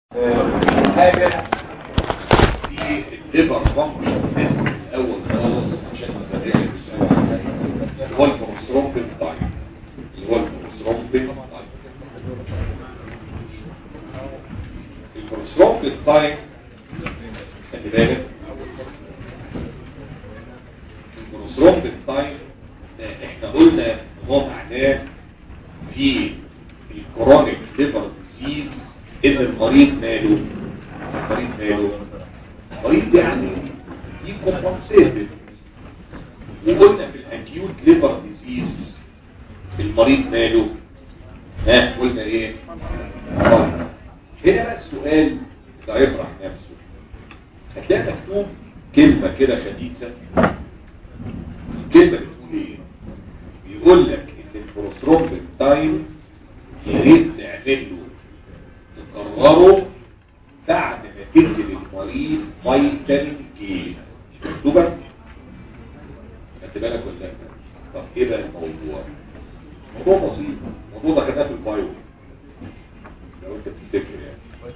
حاجة في الليفر فانكشن تيست الاول خالص عشان مزاريع اللي بيسألوا عنها اللي هو البروسترومبين تايب اللي هو البروسترومبين تايب البروسترومبين تايب خلي بالك البروسترومبين تايب احنا قلنا ان هو معناه في الكرونيك ليفر ديزيز ان المريض ماله المريض ماله المريض يعني يكمبنسيتد وقلنا في الاكيوت ليفر ديزيز المريض ماله ها قلنا ايه طيب. هنا بقى السؤال اللي هيطرح نفسه هتلاقي مكتوب كلمة كده خبيثة الكلمة بتقول ايه بيقول لك ان البروسترومبين تايم يا ريت تعمل له تكرره بعد ما تدي للمريض فيتامين كي مكتوبة خدت بالك ولا لا طب ايه بقى الموضوع موضوع بسيط الموضوع ده خدناه في البايو لو انت تفتكر يعني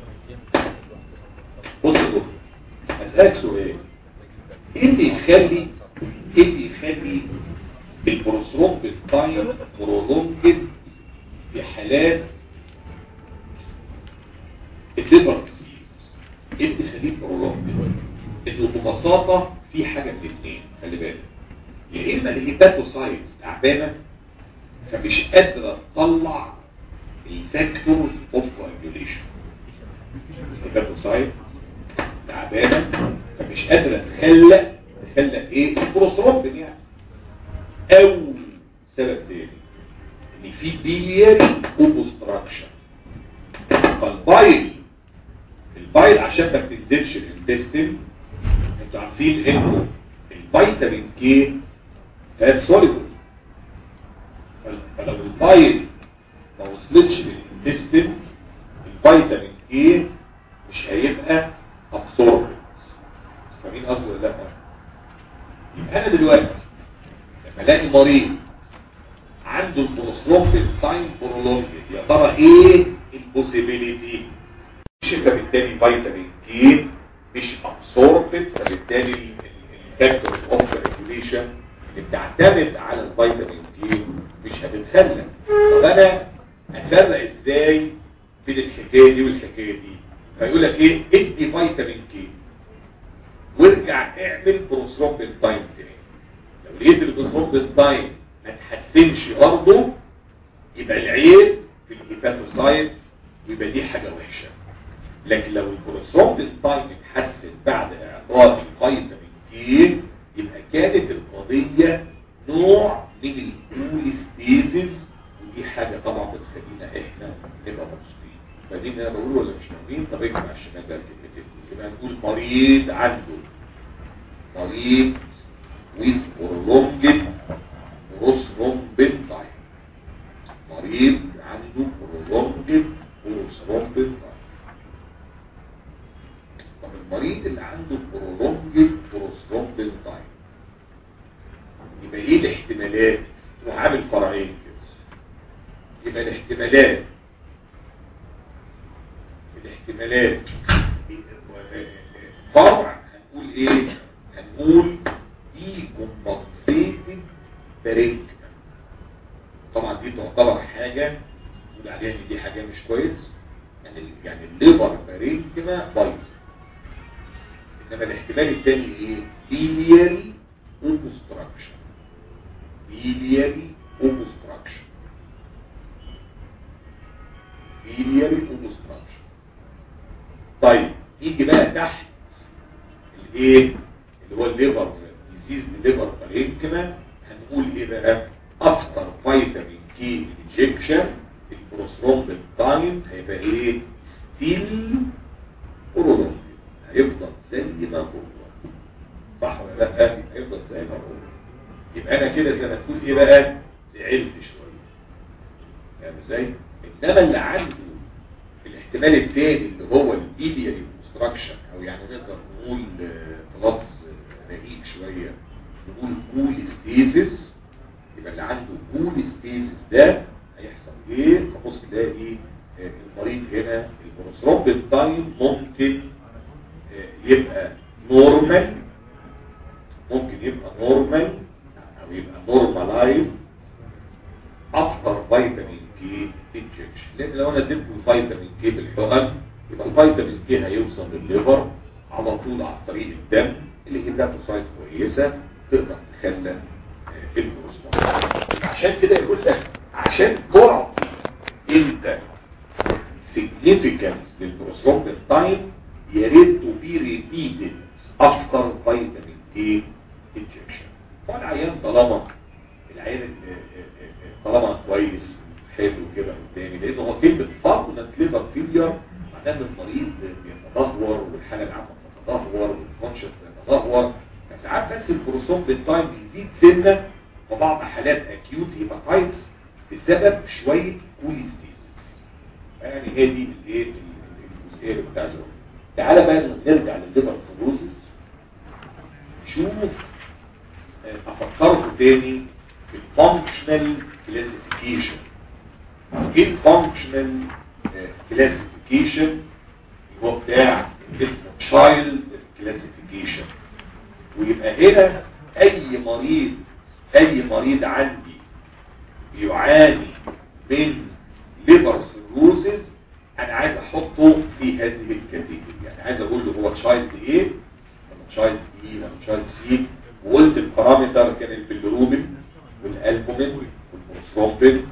بص يا دكتور هسألك سؤال ايه اللي يخلي ايه اللي يخلي البروسترومبين تايم برولونجد في حالات الليفر ديزيز ايه اللي يخليه برولونجد انه ببساطه في حاجه من الاثنين خلي بالك يا اما الهيباتوسايتس تعبانه فمش قادره تطلع الفاكتورز اوف كواجوليشن الهيباتوسايت تعبانه فمش قادره تخلق تخلق ايه البروسترومبين يعني او سبب تاني ان في بيلياري اوبستراكشن فالبايل البايل عشان ما بتنزلش الانتستين انتوا عارفين انه الفيتامين كي فات سوليبل فلو البايل ما وصلتش للانتستين الفيتامين كي مش هيبقى ابسورب فاهمين قصدي ولا لا يبقى انا دلوقتي لما الاقي مريض عنده البروسترومبين تايم برولونج يا ترى ايه البوسيبيليتي مش انت بالتالي فيتامين كي مش ابسوربت فبالتالي الفاكتورز اوف ريجوليشن اللي بتعتمد على الفيتامين كي مش هتتخلى طب انا افرق ازاي بين الحكايه دي والحكايه دي فيقول لك ايه ادي فيتامين كي وارجع اعمل بروسترومبين تايم تاني لو لقيت البروسترومبين تايم ما تحسنش برضه يبقى العيب في الهيباتوسايت ويبقى دي حاجة وحشة لكن لو البروسترومبين تايم اتحسن بعد اعطاء الفيتامين كي يبقى كانت القضية نوع من الكوليستيزيس ودي حاجة طبعا بتخلينا احنا نبقى مبسوطين فاهمين انا بقول ولا مش فاهمين طب اجمع الشمال ده الكلمتين يبقى نقول مريض عنده مريض with prolonged بروسترومبين تايم مريض عنده prolonged بروسترومبين تايم طب المريض اللي عنده prolonged بروسترومبين تايم يبقى ايه الاحتمالات تروح عامل فرعين كده يبقى الاحتمالات الاحتمالات فرع هنقول ايه هنقول دي كومبنسيتد برينكمان طبعا دي تعتبر حاجة نقول عليها ان دي حاجة مش كويس يعني يعني الليبر برينكما بايظ انما الاحتمال الثاني ايه بيلياري اوبستراكشن بيلياري اوبستراكشن بيلياري اوبستراكشن طيب يجي بقى تحت الايه اللي هو الليبر ديزيز الليبر برينكما هنقول ايه بقى افتر فيتامين كي انجكشن البروسترومبين تايم هيبقى ايه ستيل اورولوجي هيفضل زي ما هو صح ولا لا هيفضل زي ما هو يبقى انا كده زي ما تقول ايه بقى زعلت شويه فاهم ازاي انما اللي عنده الاحتمال الثاني اللي هو الايديال كونستراكشن او يعني نقدر نقول في لفظ رقيق شويه نقول كول ستيزس يبقى اللي عنده كول ستيزس ده هيحصل ايه هبص تلاقي المريض هنا البروثرومبين تايم ممكن يبقى نورمال ممكن يبقى نورمال او يبقى نورمالايز افتر فيتامين كي انجكشن لان لو انا اديته فيتامين كي بالحقن يبقى الفيتامين كي هيوصل للليفر على طول عن طريق الدم اللي هي داتوسايت كويسه تقدر تخلى البروستات عشان كده يقول لك عشان تعطي انت significance للبروستات تايم يا ريت to be repeated after vitamin K injection والعيان طالما العيان طالما كويس حلو كده قدامي لان هو كلمه فاضله ليفر فيلير معناه ان المريض بيتدهور والحاله العامه بتتدهور والكونشس بيتدهور فساعات بس البروسوم بالتايم بيزيد سنه في بعض حالات اكيوت هيباتايتس بسبب شويه كوليستيزيس يعني هي دي الايه الجزئيه اللي كنت عايز اقولها تعالى بقى نرجع للليفر فيروزس شوف افكركم تاني بالفانكشنال كلاسيفيكيشن ايه الفانكشنال كلاسيفيكيشن هو بتاع اسمه تشايلد كلاسيفيكيشن ويبقى هنا اي مريض اي مريض عندي بيعاني من ليفر سيروزز انا عايز احطه في هذه الكاتيجوري يعني عايز اقول له هو تشايلد ايه ولا تشايلد بي ولا تشايلد سي وقلت البارامتر كان البيلروبين والالبومين والبروسترومبين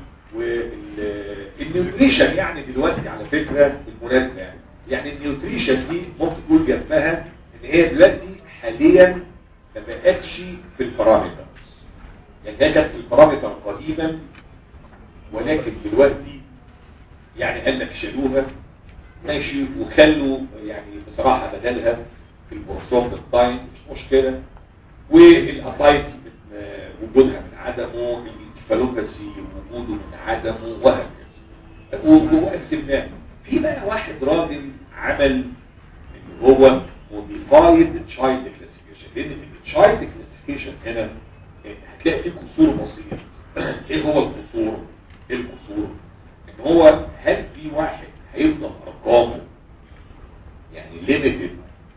والنيوتريشن يعني دلوقتي على فكرة بالمناسبة يعني يعني النيوتريشن دي ممكن تقول جنبها ان هي دلوقتي حاليا ما بقتش في البارامتر يعني هي كانت في البارامتر قديما ولكن دلوقتي يعني قال لك شالوها ماشي وخلوا يعني بصراحة بدلها في البورصوم بالتايم مش مشكلة والاسايتس وجودها من عدمه الانكفالوباسي وجوده من عدمه وهكذا وقسمناه في بقى واحد راجل عمل اللي هو موديفايد تشايلد كلاسيفيكيشن لان التشايلد كلاسيفيكيشن هنا هتلاقي فيه قصور بسيط ايه هو القصور ايه القصور ان هو هل في واحد هيفضل ارقامه يعني ليميتد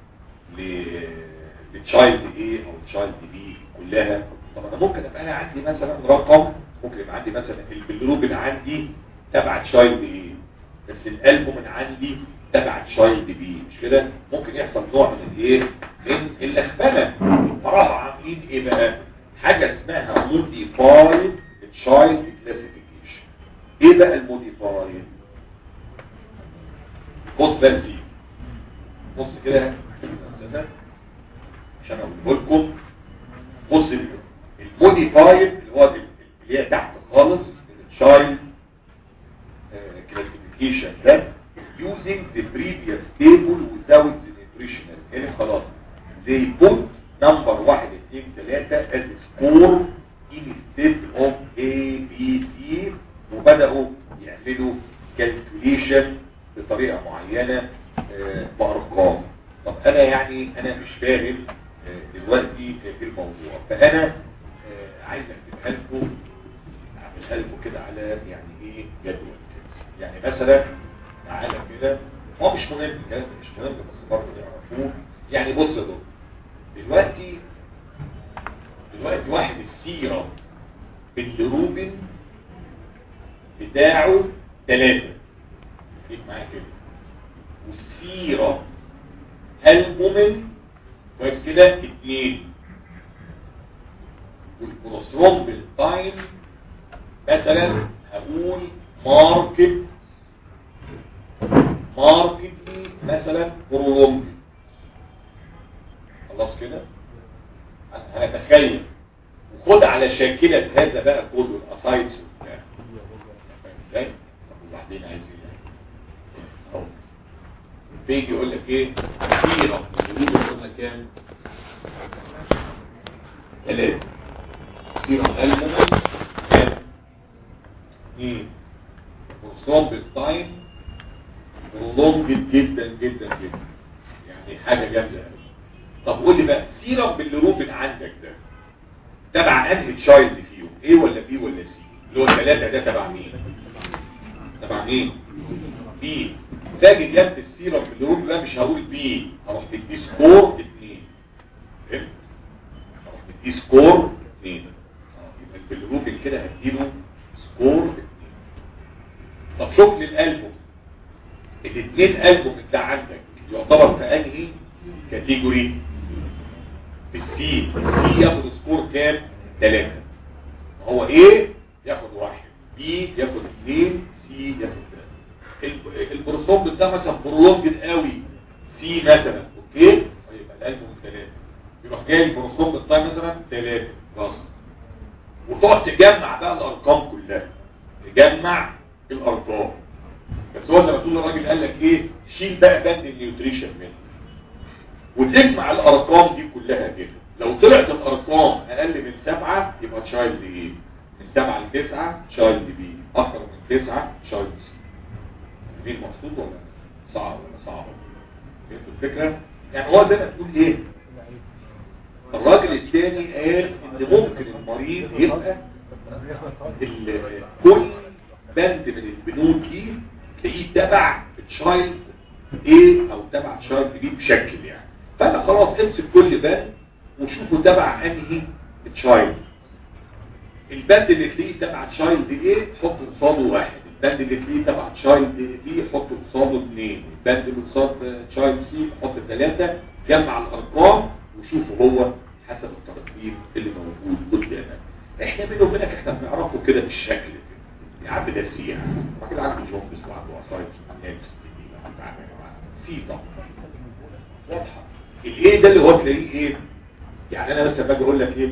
للتشايلد ايه او التشايلد بي كلها طب انا ممكن ابقى انا عندي مثلا رقم ممكن يبقى عندي مثلا البلروبين عندي تبع تشايلد ايه بس القلب من عندي تبع تشايلد بي مش كده ممكن يحصل نوع من الايه من اللخبنه فراحوا عاملين ايه بقى حاجه اسمها موديفايد تشايلد كلاسيفيكيشن ايه بقى الموديفايد بص بقى فيه بص كده عشان اقول لكم بص الموديفايد اللي هو اللي هي تحت خالص التشايلد classification ده using the previous table without the nutritional يعني خلاص they put number 1 2 3 as score instead of A B C وبدأوا يعملوا calculation بطريقة معينة بأرقام طب أنا يعني أنا مش فاهم دلوقتي في الموضوع فأنا عايز أكتبها لكم أعملها لكم كده على يعني إيه جدول يعني مثلا تعالى كده هو مش مهم الكلام ده مش مهم بس برضه يعرفوه يعني بص يا دكتور دلوقتي دلوقتي واحد السيرة بالروبين بتاعه ثلاثة خليك معايا كده والسيرة البومين كويس كده اثنين والكولوسترول بالتايم مثلا هقول ماركت ماركتلي مثلا برولونج خلاص كده هنتخيل وخد على شاكلة هذا بقى كله الاسايتس وبتاع فاهم ازاي؟ طب وبعدين عايز ايه؟ بيجي يقول لك ايه؟ سيرة الجديد قلنا كام؟ ثلاثة سيرة الألمون كام؟ اثنين فرصان بالتايم برولونجد جدا جدا جدا يعني حاجة جامدة قوي طب قول لي بقى سيرم بالروبين عندك ده تبع انهي تشايلد فيهم ايه ولا بي ولا سي اللي هو الثلاثة ده تبع مين تبع مين بي فاجي جنب السيرم بالروب لا مش هقول بي هروح بدي سكور 2 فهمت هروح بدي سكور 2 يبقى البيلروبين كده هديله سكور 2 طب شوف لي الالبوم الاثنين البوم انت عندك يعتبر في انهي كاتيجوري في السي السي ياخد سكور كام 3 هو ايه ياخد واحد بي ياخد اثنين سي ياخد ثلاثة البروسوم ده مثلا برولونجد قوي سي مثلا اوكي يبقى الالبوم ثلاثة يروح جاي البروسوم بتاع مثلا ثلاثة بس وتقعد تجمع بقى الارقام كلها تجمع الارقام بس هو زي ما تقول الراجل قال لك ايه شيل بقى بند النيوتريشن منه وتجمع الارقام دي كلها كده لو طلعت الارقام اقل من سبعة يبقى تشايلد ايه من سبعة لتسعة تشايلد بي اكتر من تسعة تشايلد سي مين مقصود ولا صعب ولا صعب فهمتوا الفكرة يعني هو زي ما تقول ايه الراجل الثاني قال ان ممكن المريض يبقى ال- كل بند من البنود دي تلاقيه تبع تشايلد ايه او تبع تشايلد بي بشكل يعني فانا خلاص امسك كل بند وشوفوا تبع انهي تشايلد البند اللي تلاقيه تبع تشايلد ايه حط قصاده واحد البند اللي تلاقيه تبع تشايلد بي حط قصاده اثنين البند اللي قصاد تشايلد سي حط ثلاثة جمع الارقام وشوفوا هو حسب الترتيب اللي موجود قدامك احنا بينه وبينك احنا بنعرفه كده بالشكل كده يا عم ده سي يعني راجل عنده جومبس وعنده وسايط نفس سي طبعا واضحه الايه ده اللي هو تلاقيه ايه يعني انا مثلا باجي اقول لك ايه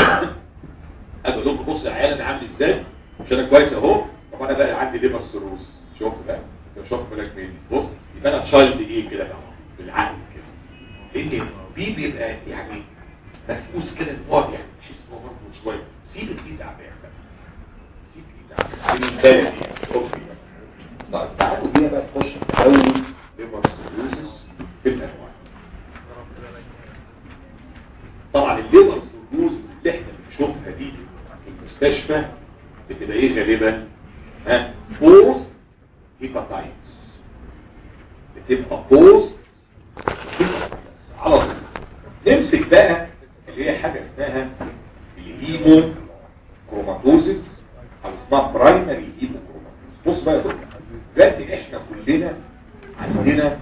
اجي اقول لكم بص يا عيال انا عامل ازاي مش انا كويس اهو طب انا بقى عندي ليفر سيروز شوف بقى شوف بالك مني بص يبقى انا تشايلد ايه كده بقى بالعقل كده لان بي بيبقى يعني مفقوس كده ان هو يعني تحس ان هو برضه شويه سيب الايد تعبان بقى سيب الايد تعبان بالنسبه لي اوكي طيب تعالوا بينا بقى نخش في اول ليفر سيروزس في الانواع طبعا الليفر سيروزس اللي احنا بنشوفها دي في المستشفى بتبقى ايه غالبا ها بوست هيباتايتس بتبقى بوست على طول نمسك بقى اللي هي حاجة اسمها الهيمو كروماتوزيس او اسمها برايمري هيمو كروماتوزيس بص بقى يا دكتور دلوقتي احنا كلنا عندنا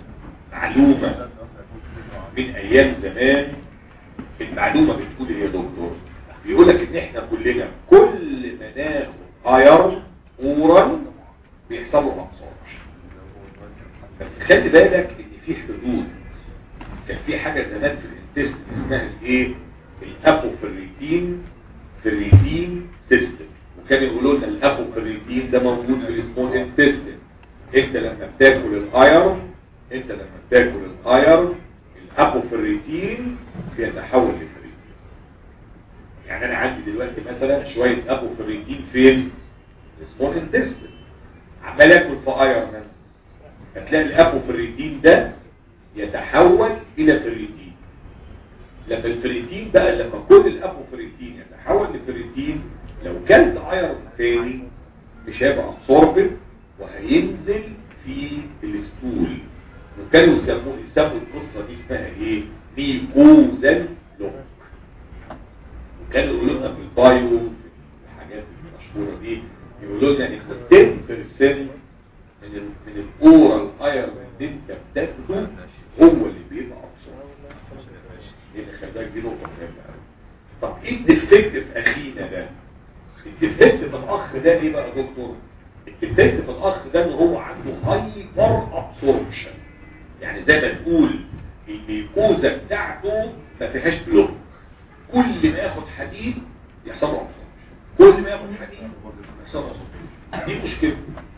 معلومة من ايام زمان المعلومة بتقول ايه يا دكتور بيقول لك ان احنا كلنا كل ما ناخد ايرون اورال بيحصل له ابسوربشن بس خلي بالك ان في حدود كان في حاجة زمان في الانتست اسمها الايه الابوفريتين فريتين سيستم وكان يقولوا لنا الابوفريتين ده موجود في السمول انتستين انت لما بتاكل الايرون انت لما بتاكل الايرون الابوفريتين بيتحول لفريتين يعني انا عندي دلوقتي مثلا شوية ابوفريتين فين السمول انتستين عمال اكل في ايرون هتلاقي الابوفريتين ده يتحول الى فريتين لما الفريتين بقى لما كل الابوفريتين يتحول لفريتين لو كلت ايرون تاني مش هيبقى ابسوربت وهينزل في الستول وكانوا يسموه يسموا القصه دي اسمها ايه ميكوزال لوك وكانوا يقولوا لنا في البايو الحاجات المشهوره دي يقولوا لنا ان 10% من ال من الاورال ايرون اللي انت بتاخده هو اللي بيبقى ابسورب لان خلي بالك دي نقطه مهمه قوي طب ايه الديفكت في اخينا ده الديفكت في الاخ ده ايه بقى يا دكتور الديفكت في الاخ ده ان هو عنده هايبر ابسوربشن يعني زي ما تقول الميكوزا بتاعته ما فيهاش بلوك كل ما ياخد حديد يحصل له ابسوربشن كل ما ياخد حديد يحصل له ابسوربشن دي مشكله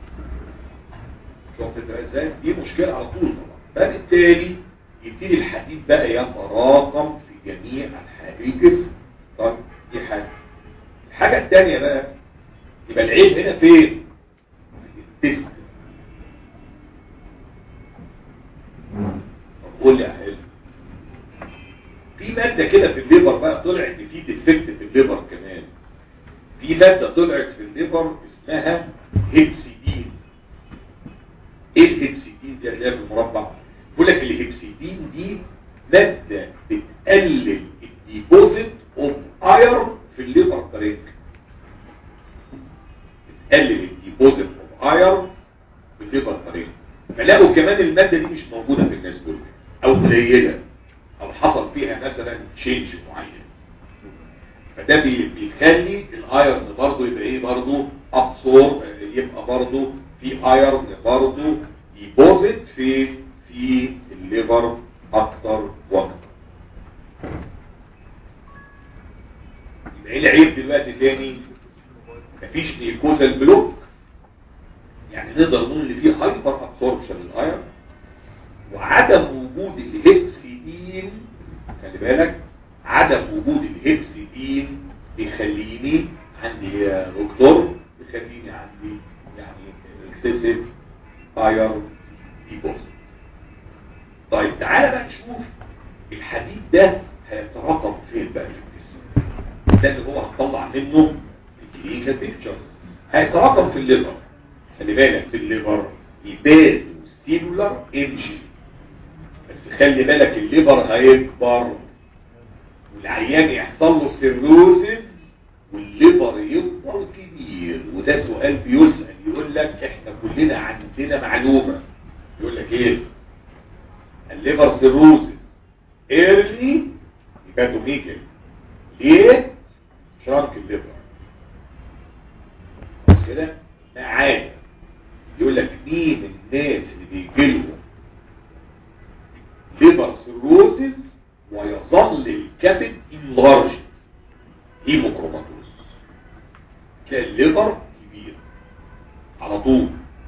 شوف ازاي دي مشكله على طول طبعا فبالتالي يبتدي الحديد بقى يتراكم في جميع انحاء الجسم طيب دي حاجه الحاجه الثانيه بقى يبقى العيب هنا فين في التست طب قول لي يا حلو في ماده كده في الليبر بقى طلع ان في ديفكت في الليبر كمان في ماده طلعت في الليبر اسمها هيبسيدين دي هتلاقيها في المربع بيقول لك الهيبسيدين دي ماده بتقلل الديبوزيت اوف ايرون في الليفر طريق بتقلل الديبوزيت اوف ايرون في الليفر طريق فلاقوا كمان الماده دي مش موجوده في الناس دول او قليله او حصل فيها مثلا تشينج معين فده بي- بيخلي الايرن برضه يبقى ايه برضه ابسورب يبقى برضه في ايرن برضه ديبوزيت في في الليفر اكتر واكتر يبقى ايه العيب دلوقتي تاني مفيش نيكوزال بلوك يعني نقدر نقول ان في هايبر ابسوربشن للايرن وعدم وجود الهيبسيدين خلي بالك عدم وجود الهيبسيدين بيخليني عندي يا دكتور بيخليني عندي يعني اكسسيف ايرون ديبوزيت طيب تعالى بقى نشوف الحديد ده هيتراكم فين بقى في الجسم ده اللي هو هنطلع منه الكلينيكال بيكتشر هيتراكم في الليفر خلي بالك في الليفر يبان ستيبولار انجي بس خلي بالك الليفر هيكبر والعيان يحصل له سيروسيس والليفر يفضل كبير وده سؤال بيسأل يقول لك احنا كلنا عندنا معلومة يقول لك ايه الليفر سيروسيس ايرلي هيباتوميكال ليه شرانك الليفر بس كده معايا يقول لك مين الناس اللي بيجي لهم ليفر سيروسيس ويظل الكبد انلارج هيموكروماتوز تلاقي الليفر كبير على طول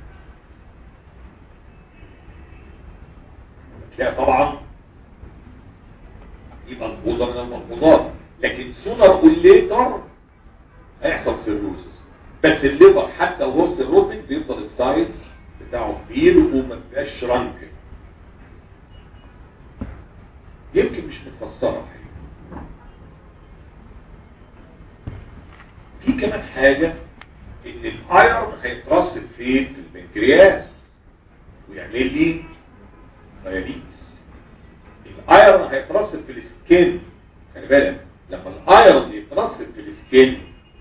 تلاقي طبعا دي ملحوظه من الملحوظات لكن سونر او ليتر هيحصل سيروسيس بس الليفر حتى وهو سيروتيك بيفضل السايز بتاعه كبير وما بيبقاش شرانك يمكن مش متفسره في كمان حاجة ان الايرون هيترسب فين في البنكرياس ويعمل لي دايابيتس الايرون هيترسب في السكين خلي بالك لما الايرون يترسب في السكين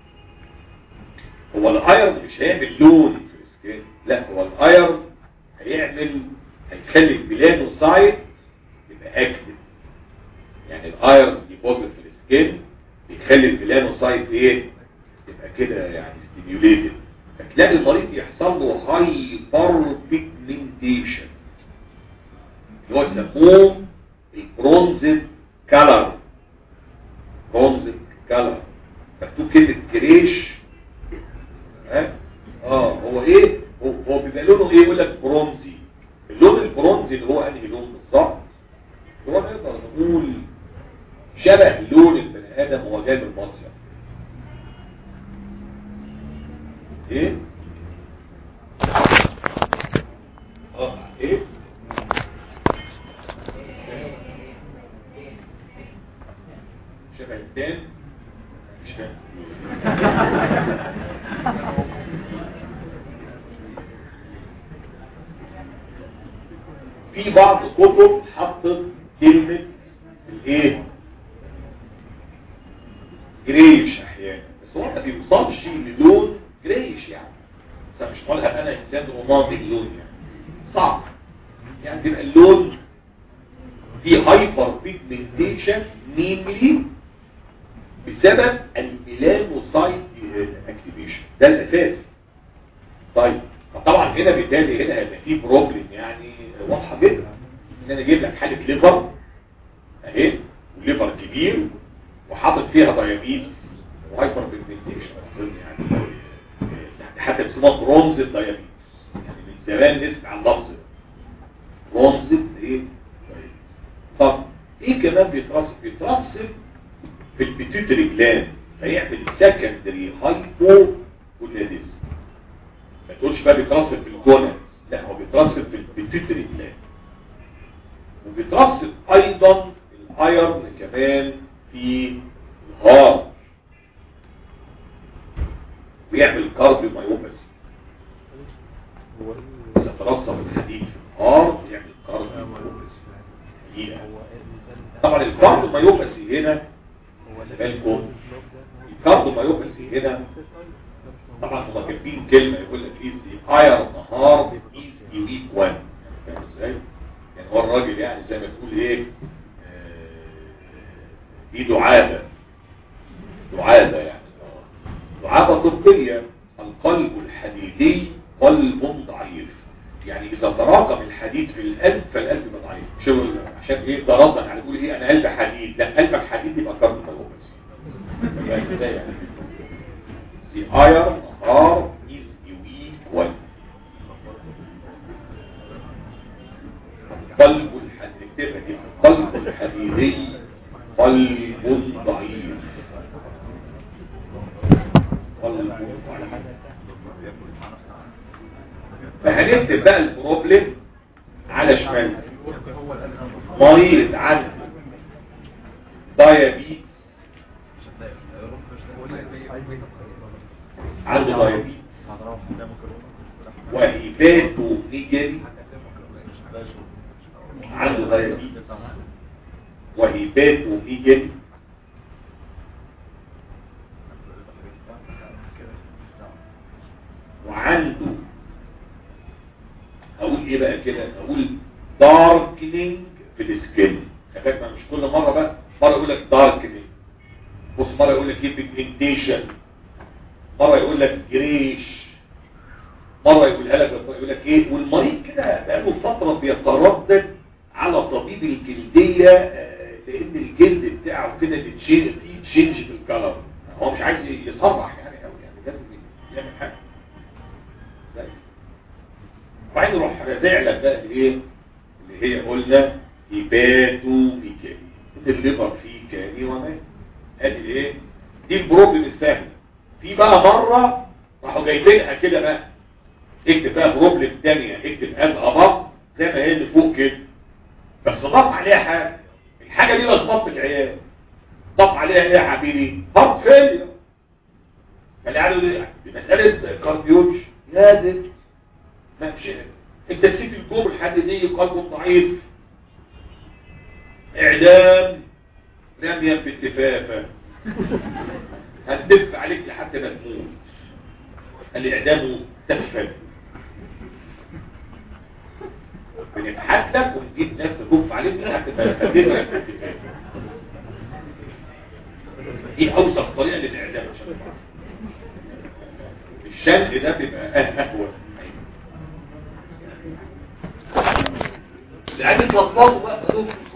هو الايرون مش هيعمل لون في السكين لا هو الايرون هيعمل هيخلي البلانوسايت يبقى اكتف يعني الايرون ديبوزيت في السكين بيخلي البلانوسايت ايه تبقى كده يعني ستيميوليتد فتلاقي المريض يحصل له هايبر بيجمنتيشن اللي هو يسموه البرونزد كالر برونزد كالر مكتوب كلمه كريش ها اه هو ايه هو, هو بيبقى لونه ايه يقول لك برونزي اللون البرونزي اللي هو انهي لون بالظبط هو نقدر نقول شبه لون البني ادم وهو جاي من المصيف ايه اه ايه شبه التان مش فاهم في بعض كتب حطت كلمة الايه جريش احيانا بس هو ما بيوصلش للون جريش يعني بس مش قولها انا انسان رمادي اللون يعني صعب يعني بيبقى اللون في هايبر بيجمنتيشن مينلي بسبب الميلانوسايت اكتيفيشن ده الاساس طيب طبعا هنا بالتالي هنا هيبقى في بروبلم يعني واضحه جدا ان انا اجيب لك حاله ليفر اهي وليفر كبير وحاطط فيها دايابيتس وهايبر بيجمنتيشن اظن يعني حتى بيسموها برونز دايابيتس يعني من زمان نسمع اللفظ ده برونز ايه دايابيتس طب ايه كمان بيترسب بيترسب في البيتيوتري جلاند فيعمل سكندري هايبو كولاديزم ما تقولش بقى بيترسب في الجونز لا هو بيترسب في البيتيوتري جلاند وبيترسب ايضا الايرن كمان في الهارت ويعمل كارديومايوباثي يترسب الحديد في نهار يعمل كارديوميوباثي طبعا الكارديوميوباثي هنا بالكم الكارديوميوباثي هنا طبعا هم كاتبين كلمه يقول لك ايزي اير نهار ايزي ويك 1 فاهم ازاي؟ يعني هو الراجل يعني زي ما تقول ايه دي دعابه دعابه يعني دعابه طبيه القلب الحديدي قلب ضعيف يعني اذا تراكم الحديد في القلب فالقلب يبقى ضعيف شو عشان ايه ده ردا يعني يقول ايه انا قلبي حديد لا قلبك حديد يبقى كارديوميوباثي يبقى كده يعني The iron are is weak one قلب الحديد دي قلب الحديدي قلب ضعيف قلب ضعيف فهنكتب بقى البروبلم على شمال مريض عنده دايابيتس عنده دايابيتس وهيباتو نيجري عنده دايابيتس وهيباتو نيجري وعنده اقول ايه بقى كده اقول داركنينج في السكين خلي مش كل مره بقى مره يقول لك داركنينج بص مره يقول لك ايه بيجمنتيشن مره يقول لك جريش مره يقولها لك يقول لك ايه والمريض كده بقاله فتره بيتردد على طبيب الجلديه لان الجلد بتاعه كده بتشينج فيه تشينج في الكلر هو مش عايز يصرح يعني قوي يعني لازم يعمل حاجه وبعدين نروح رازع لك بقى الايه اللي هي قلنا هيباتو ميكاني الليفر فيه كاني وماء ادي ايه دي البروبلم السهل في بقى مره راحوا جايبينها كده بقى اكتب بقى بروبلم ثانيه اكتب از ابط زي ما هي اللي فوق كده بس ضاف عليها حاجه الحاجه دي لخبطت العيال ضاف عليها ايه يا حبيبي هارت فيلير فاللي قالوا دي مساله كارديولوجي يا ده ماشي انت نسيت الجمل الحديدي قلب ضعيف اعدام رميا بالتفافة هتدف عليك لحد ما تموت الاعدام تفل بنبحث لك ونجيب ناس تكف عليك لحد ما تدفع دي اوسط طريقه للاعدام الشنق ده بيبقى اهون العادي تلخبطوا بقى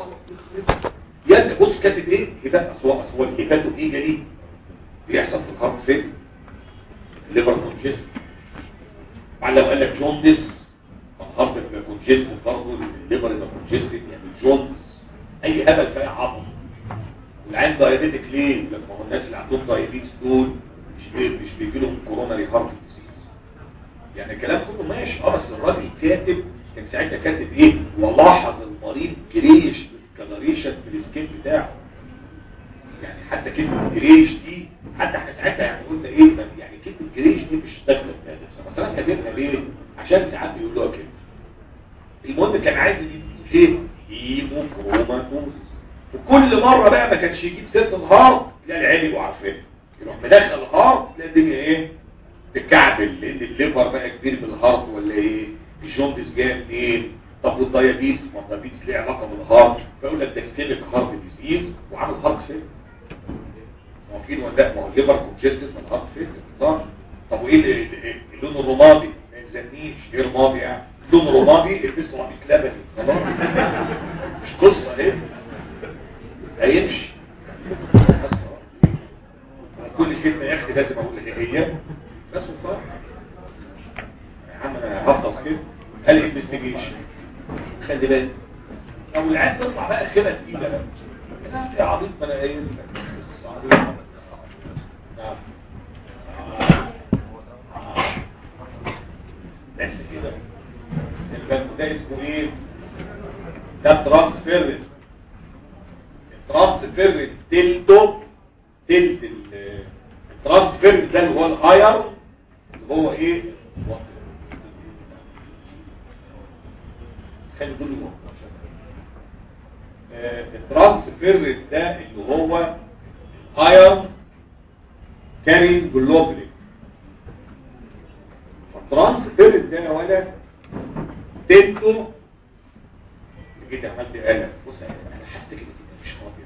يا بص كاتب ايه هبات اصوات اصوات الهباتو ايه جري بيحصل في الهارت فين الليفر كونجست بعد لو قال لك جوندس الهارت يبقى كونجست برضه الليفر يبقى كونجست يعني جوندس اي هبل فيها عظم والعين دايابيتك ليه لما هو الناس اللي عندهم دايابيتس دول مش بي مش بيجي لهم كوروناري هارت ديزيز يعني الكلام كله ماشي اه بس الراجل كاتب كان ساعتها كاتب ايه ولاحظ المريض جريش ديسكالريشن في السكين بتاعه يعني حتى كلمة جريش دي حتى احنا ساعتها يعني قلنا ايه يعني كلمة جريش دي مش داخله في هذا بس انا كاتبها ليه عشان ساعات بيقولوها كده المهم كان عايز يجيب ايه هيموكروماتوزيس وكل مرة بقى ما كانش يجيب سيرة الهارت تلاقي العيال يبقوا عارفينها يروح مدخل الهارت تلاقي الدنيا ايه تكعبل لان الليفر بقى كبير بالهارت ولا ايه الجوندس جاي منين طب والديابيتس ما الديابيتس ليه علاقه بالهارت فيقول لك ده سكيميك هارت ديزيز وعامل هارت فين ما هو فين ولا ما هو الليفر كونجستد من الهارت فين طب وايه اللي- اللون الرمادي ما يلزمنيش ايه رمادي يعني لون رمادي البسه قميص لبني خلاص مش قصه ايه هيمشي بس خلاص. كل كلمه يا اخي لازم اقول ايه هي بس وخلاص يا عم انا هفضل كده قال انفستيجيشن خلي بالك او العيال تطلع بقى خيمه تقيله بقى لا يا عبيط ما انا قايل لك. بس عبيط. نعم بس كده البنك ده اسمه ايه ده ترانسفيرنت الترانسفيرنت تلته تلت ال- الترانسفيرنت ده اللي هو الاير اللي هو ايه خلي دول يوم الترانسفير ده اللي هو ايرون كارين جلوبلين فالترانسفير ده يا ولد تنتو جيت عملت قلق بص انا حاسس كده كده مش فاضي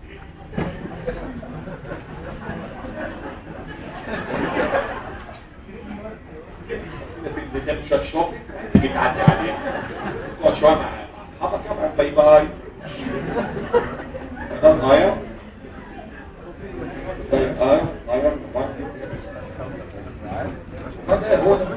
تنزل تعمل شويه شوبينج تيجي تعدي عليها تقعد شويه مع اصحابك يلا باي باي ده ناير طيب اه ناير هذا هو ده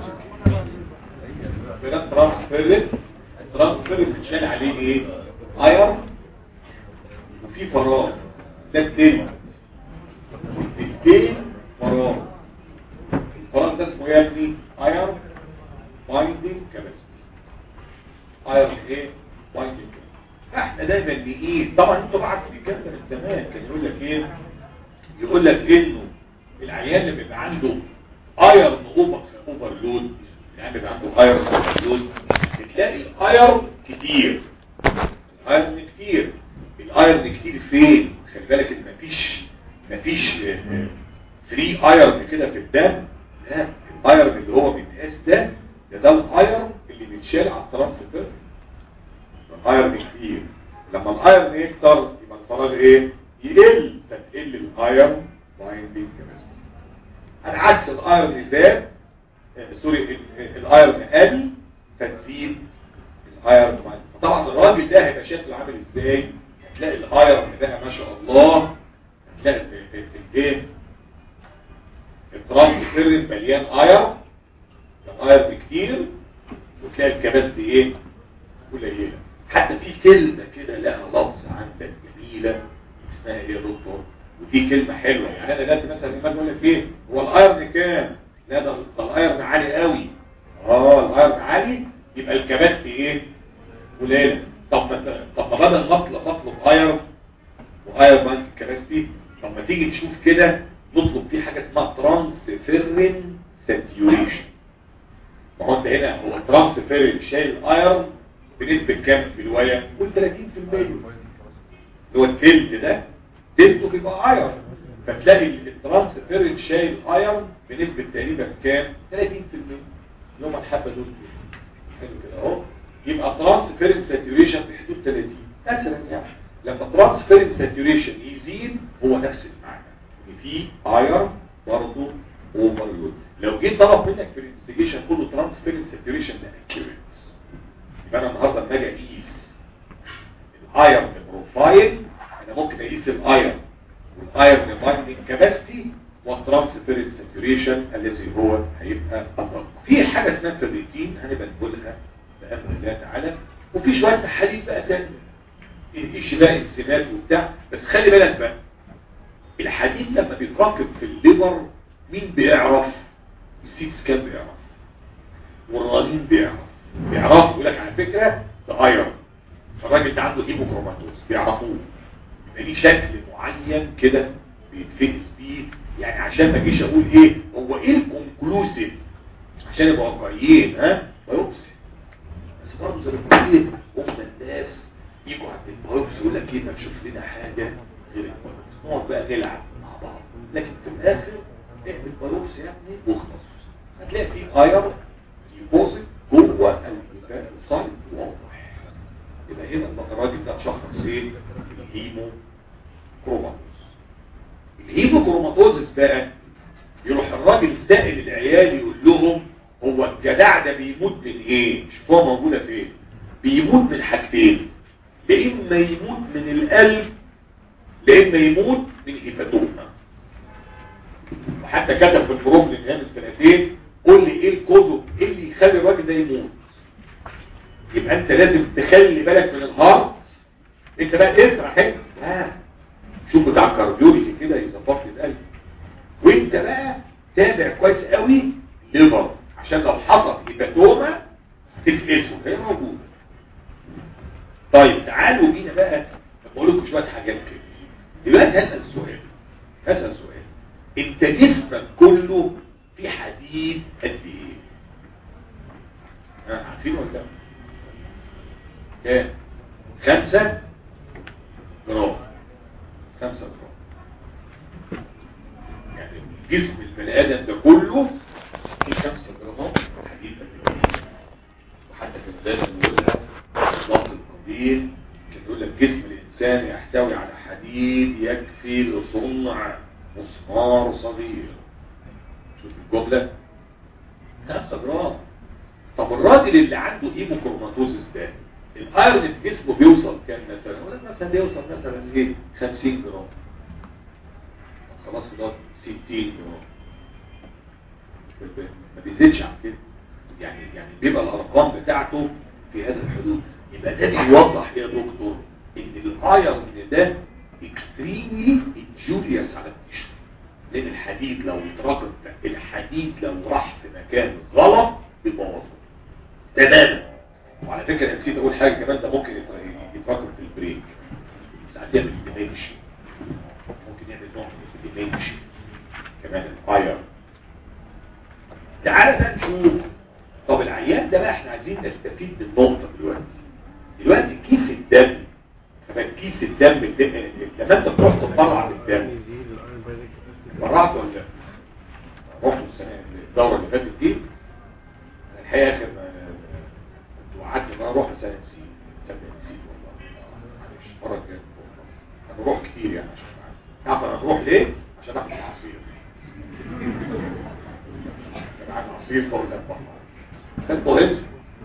ده ترانسفيرد الترانسفيرد بتشال عليه ايه اير وفي فراغ ده التاني التاني فراغ الفراغ ده اسمه ايه يا ابني اير بايندينج كاباسيتي اير ايه بايندينج احنا دايما نقيس طبعا انتوا عارفين الكلام ده من زمان كان يقول لك ايه يقول لك انه العيان اللي بيبقى عنده ايرن اوفر اوفرلود يعني بيبقى عنده ايرن اوفرلود بتلاقي الايرن كتير الايرن كتير الايرن كتير فين خلي بالك ان مفيش مفيش فري ايرن كده في الدم لا الايرن اللي هو بيتقاس ده ده ده الايرن اللي بيتشال على الترانسفير الايرن كتير لما الايرن يكتر يبقى الفراغ ايه يقل فتقل الايرن بايندينج كاباسيتي على عكس الايرن زاد سوري الايرن قل فتزيد الايرن بايندينج فطبعا الراجل ده هيبقى شكله عامل ازاي هتلاقي الايرن ده ما شاء الله هتلاقي في الايه الترانسفير مليان ايرن الايرن كتير وتلاقي الكباسيتي ايه قليله حتى في كلمه كده لها لفظ عندك جميله اسمها ايه يا دكتور ودي كلمه حلوه يعني انا دلوقتي مثلا لما اقول لك ايه هو الايرن كام لا ده الايرن عالي قوي اه الايرن عالي يبقى الكباسيتي ايه قليله طب ما طب ما بدل ما اطلب اطلب ايرن وايرن بانك كباسيتي طب ما تيجي تشوف كده نطلب فيه حاجه اسمها ترانسفيرين ساتيوريشن ما هو انت هنا هو الترانسفيرين شايل ايرن بنسبة كام في الوية؟ قول 30% اللي هو التلت ده تلته بيبقى ايرن فتلاقي الترانسفيرنت شايل ايرن بنسبة تقريبا كام؟ 30% اللي هم الحبة دول حلو كده اهو يبقى ترانسفيرنت ساتوريشن في حدود 30 مثلا يعني لما ترانسفيرنت ساتوريشن يزيد هو نفس المعنى ان في ايرن برضه اوفرلود لو جيت طلب منك في الانفستيجيشن كله ترانسفيرنت ساتوريشن ده اكيوريت يبقى انا النهارده لما اجي اقيس الايرن بروفايل انا ممكن اقيس الايرن والايرن بايندينج كاباسيتي والترانسفيرنت ساتوريشن الذي هو هيبقى ادق في حاجه اسمها فيريتين هنبقى نقولها بامر الله تعالى وفي شويه تحاليل بقى تانية ايش بقى انسيمات وبتاع بس خلي بالك بقى الحديد لما بيتراكب في الليبر مين بيعرف السيت سكان بيعرف والرنين بيعرف بيعرفوا يقول لك على فكرة ده ايرون الراجل ده عنده هيموكروماتوز بيعرفوه يبقى ليه شكل معين كده بيتفكس بيه يعني عشان ما اجيش اقول ايه هو ايه الكونكلوسيف عشان يبقى واقعيين ها بايوبسي بس برضه زي ما بقول هم الناس يجوا عند البايوبسي يقول لك ايه ما تشوف لنا حاجه غير البايوبسي نقعد بقى نلعب مع بعض لكن في الاخر اعمل بايوبسي يعني واخلص هتلاقي فيه ايرون ديبوزيت جوه السايت واضح يبقى هنا الراجل ده شخص ايه الهيمو كروماتوز الهيمو كروماتوزس بقى يروح الراجل سائل العيال يقول لهم هو الجدع ده بيموت من ايه مش هو موجوده فين بيموت من حاجتين يا اما يموت من القلب يا اما يموت من هيباتوما وحتى كتب في البروبلم من سنتين قول لي ايه الكوزو ايه اللي يخلي الراجل ده يموت يبقى انت لازم تخلي بالك من الهارت انت بقى اسرح انت ها شوف بتاع الكارديولوجي كده يظبط لي القلب وانت بقى تابع كويس قوي ليفر عشان لو حصل هيباتوما تفقسه هي موجوده طيب تعالوا بينا بقى بقول لكم شويه حاجات كده دلوقتي هسال سؤال هسال سؤال انت جسمك كله في حديد قد ايه ها عارفين ولا لا كام خمسة جرام خمسة جرام يعني جسم البني ادم ده كله في خمسة جرام حديد مكتوب وحتى في الناس بيقولها اللفظ القديم كان يقول لك جسم الانسان يحتوي على حديد يكفي لصنع مسمار صغير شوف الجملة خمسة جرام طب الراجل اللي عنده هيموكروماتوزيس ده الايرون في جسمه بيوصل كام مثلا يقول لك مثلا بيوصل مثلا ايه 50 جرام خلاص كده 60 جرام ما بيزيدش عن كده يعني يعني بيبقى الارقام بتاعته في هذا الحدود يبقى ده بيوضح يا دكتور ان الايرون ده اكستريملي انجوريوس على التشو لان الحديد لو اتراكم الحديد لو راح في مكان غلط بيبوظه تماما وعلى فكره نسيت اقول حاجه كمان ده ممكن يتراكم في البريك ساعات يعمل ديمنشن ممكن يعمل نوع من الديمنشن كمان الايرون تعالى بقى نشوف طب العيان ده بقى احنا عايزين نستفيد من نقطه دلوقتي دلوقتي كيس الدم كمان كيس الدم الدم لما انت بتروح تتبرع بالدم برعت ولا لا؟ رحت السنه الدوره اللي فاتت دي الحقيقه اخر ما كنت وعدت ان انا اروح السنه نسيت تصدق نسيت والله معلش المره الجايه انا بروح كتير يعني عشان تعرف انا بروح ليه؟ عشان اخد العصير كان عندي عصير فوق البحر فالمهم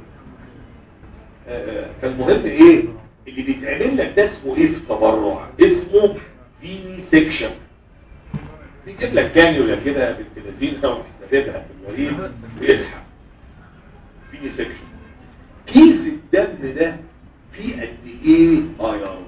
فالمهم ايه اللي بيتعمل لك ده اسمه ايه في التبرع اسمه فيني سيكشن بيجيب لك كانيولا كده بالتلازين او تحتاجها في الوريد ويسحب فيني سيكشن كيس الدم ده فيه قد ايه ايرون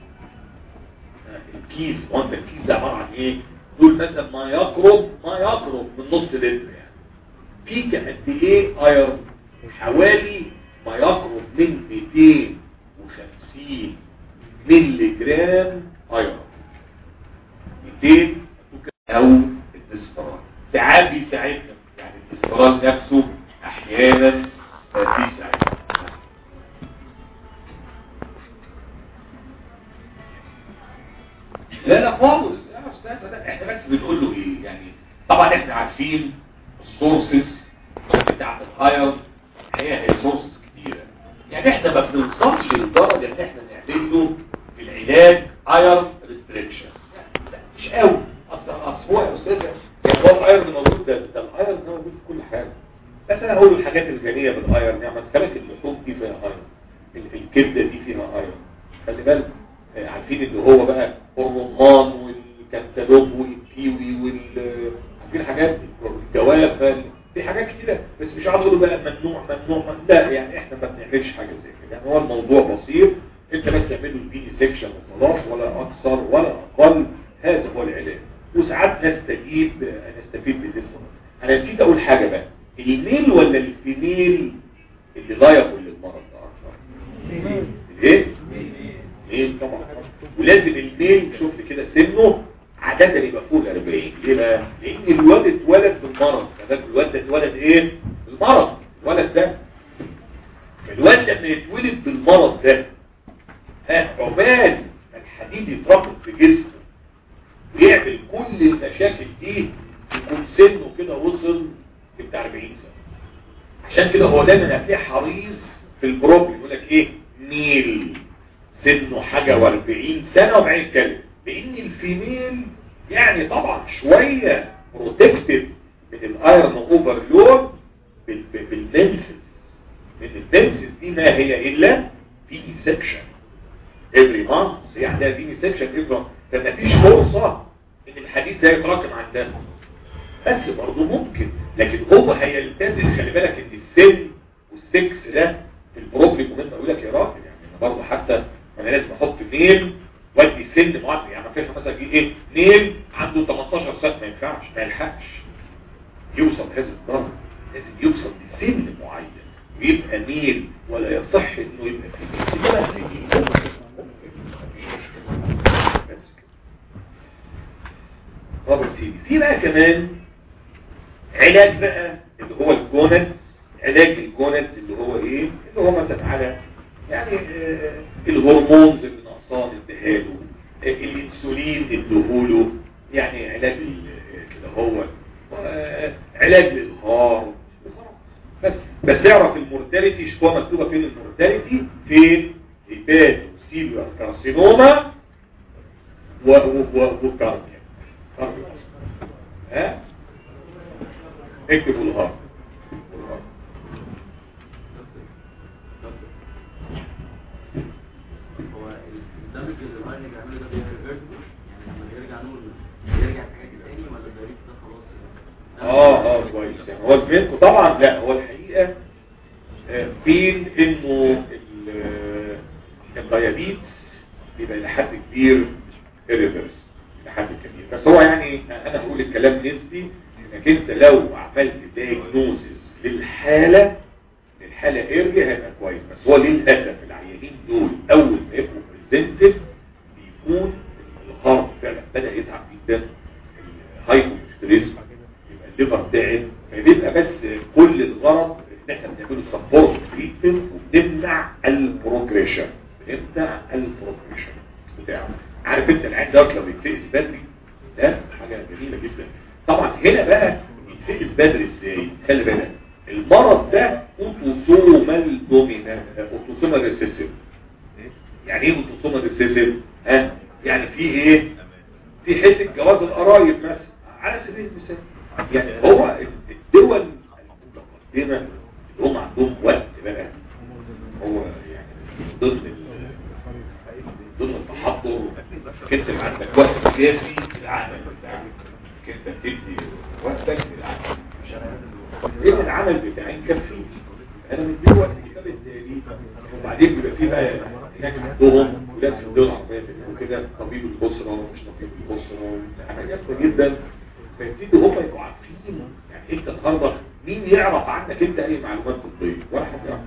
الكيس وانت الكيس ده عباره عن ايه دول مثلا ما يقرب ما يقرب من نص لتر يعني فيه قد ايه ايرون حوالي ما يقرب من 250 ملي جرام ايرون 200 او الاسترال ساعات بيساعدنا يعني الاسترال نفسه احيانا بيساعدنا لا لا خالص لا استاذ احنا بس بنقول له ايه يعني طبعا احنا عارفين السورسز بتاعت الايرون هي هي سورسز كتيره يعني احنا ما بنوصلش لدرجه ان احنا نعمل له في العلاج ايرون ريستريكشن مش قوي اصل اصل هو يا استاذ يعني هو الايرون موجود ده ده الايرون ده موجود في كل حاجه بس انا هقول الحاجات الغنيه بالايرون يعني مثلا اللحوم دي فيها ايرون الكبده دي فيها ايرون خلي بالك عارفين ان هو بقى الرمان والكنتالوب والكيوي وال عارفين حاجات الجوافه في حاجات كتيره بس مش عاوز اقول بقى ممنوع ممنوع لا يعني احنا ما بنعملش حاجه زي كده يعني هو الموضوع بسيط انت بس اعمل له الفيديو سيكشن وخلاص ولا اكثر ولا اقل هذا هو العلاج وساعات نستجيب نستفيد بالاسم انا نسيت اقول حاجه بقى الميل ولا الفيميل اللي ضايقوا للمرض ده اكثر ايه ميل طبعا ولازم الميل شوف لي كده سنه عادة يبقى فوق ال 40 ليه بقى؟ لان الواد اتولد بالمرض فده الواد ده اتولد ايه؟ بالمرض الولد ده الواد لما يتولد بالمرض ده ها عقبال الحديد يتراكم في جسمه ويعمل كل المشاكل دي يكون سنه كده وصل بتاع 40 سنه عشان كده هو دايما هتلاقيه حريص في البروبلم يقول لك ايه ميل سنه حاجه و40 سنه وبعدين يتكلم لان الفيميل يعني طبعا شويه بروتكتد من الايرون اوفرلود بالبنسز من البنسز دي ما هي الا في سكشن every month هي عندها فيني سكشن every فما فيش فرصة ان الحديد ده يتراكم عندها بس برضه ممكن لكن هو هيلتزم خلي بالك ان السن والسكس ده في البروبلم مهم اقول لك يا راجل يعني انا برضه حتى انا لازم احط ميل وادي سن معين يعني فكره مثلا جه ايه ميل عنده 18 سنه ما ينفعش ما يلحقش يوصل هذا الدرجه لازم يوصل لسن معين ويبقى ميل ولا يصح انه يبقى فيه كده فيه طب يا سيدي في بقى كمان علاج بقى اللي هو الجونت علاج الجونت اللي هو ايه اللي هو مثلا على يعني آه، الهرمونز اللي ناقصان اديها له آه، الانسولين اديهوله يعني علاج ال- كده هو آه، علاج للهار وخلاص. بس بس اعرف المورتاليتي شكوى مكتوبه فين المورتاليتي فين هيبات وسيليا كارسينوما و و و وكارديا كارديا ها اكتبوا الهار والهار. هو الدمج اللي الراجل بيعمله ده بيبقى ريفرسبل يعني لما يرجع نقول يرجع الحاجات دي تاني ولا الدايركت ده خلاص اه اه كويس يعني هو زميلكم طبعا لا هو الحقيقه آه، فين انه ال- آه، الديابيتس بيبقى لحد كبير irreversible لحد كبير بس هو يعني انا هقول الكلام نسبي انك انت لو عملت دايجنوزز للحاله الحاله ايرلي هيبقى كويس بس هو للاسف العيانين دول اول ما يبقوا بريزنتد بيكون الهارت فعلا بدا يتعب جدا الهايبوستريس يبقى الليفر تعب فبيبقى بس كل الغرض ان احنا بنعمله سبورت تريتمنت وبنمنع البروجريشن بنمنع البروجريشن بتاعه عارف انت العين دوت لو يتفقس بدري ده حاجه جميله جدا طبعا هنا بقى يتفقس بدري ازاي خلي بالك المرض ده اوتوسومال دومينانت اوتوسومال ريسيسيف يعني ايه اوتوسومال ريسيسيف ها يعني في ايه في حته جواز القرايب مثلا على سبيل المثال يعني هو الدول المتقدمه اللي هم عندهم وقت بقى هو يعني ضمن ال- ضمن التحضر انت اللي عندك وقت كافي للعمل بتاعك انت بتدي وقتك للعمل ايه العمل بتاعي مكفيش انا مديله وقت كتاب التالي وبعدين بيبقى فيه بقى هناك عندهم ولاد في الدول العربيه وكده طبيب الاسره ومش طبيب الاسره حاجات كتيره جدا فيبتدوا هم يبقوا عارفين يعني انت النهارده مين يعرف عنك انت اي معلومات طبيه ولا حد يعرف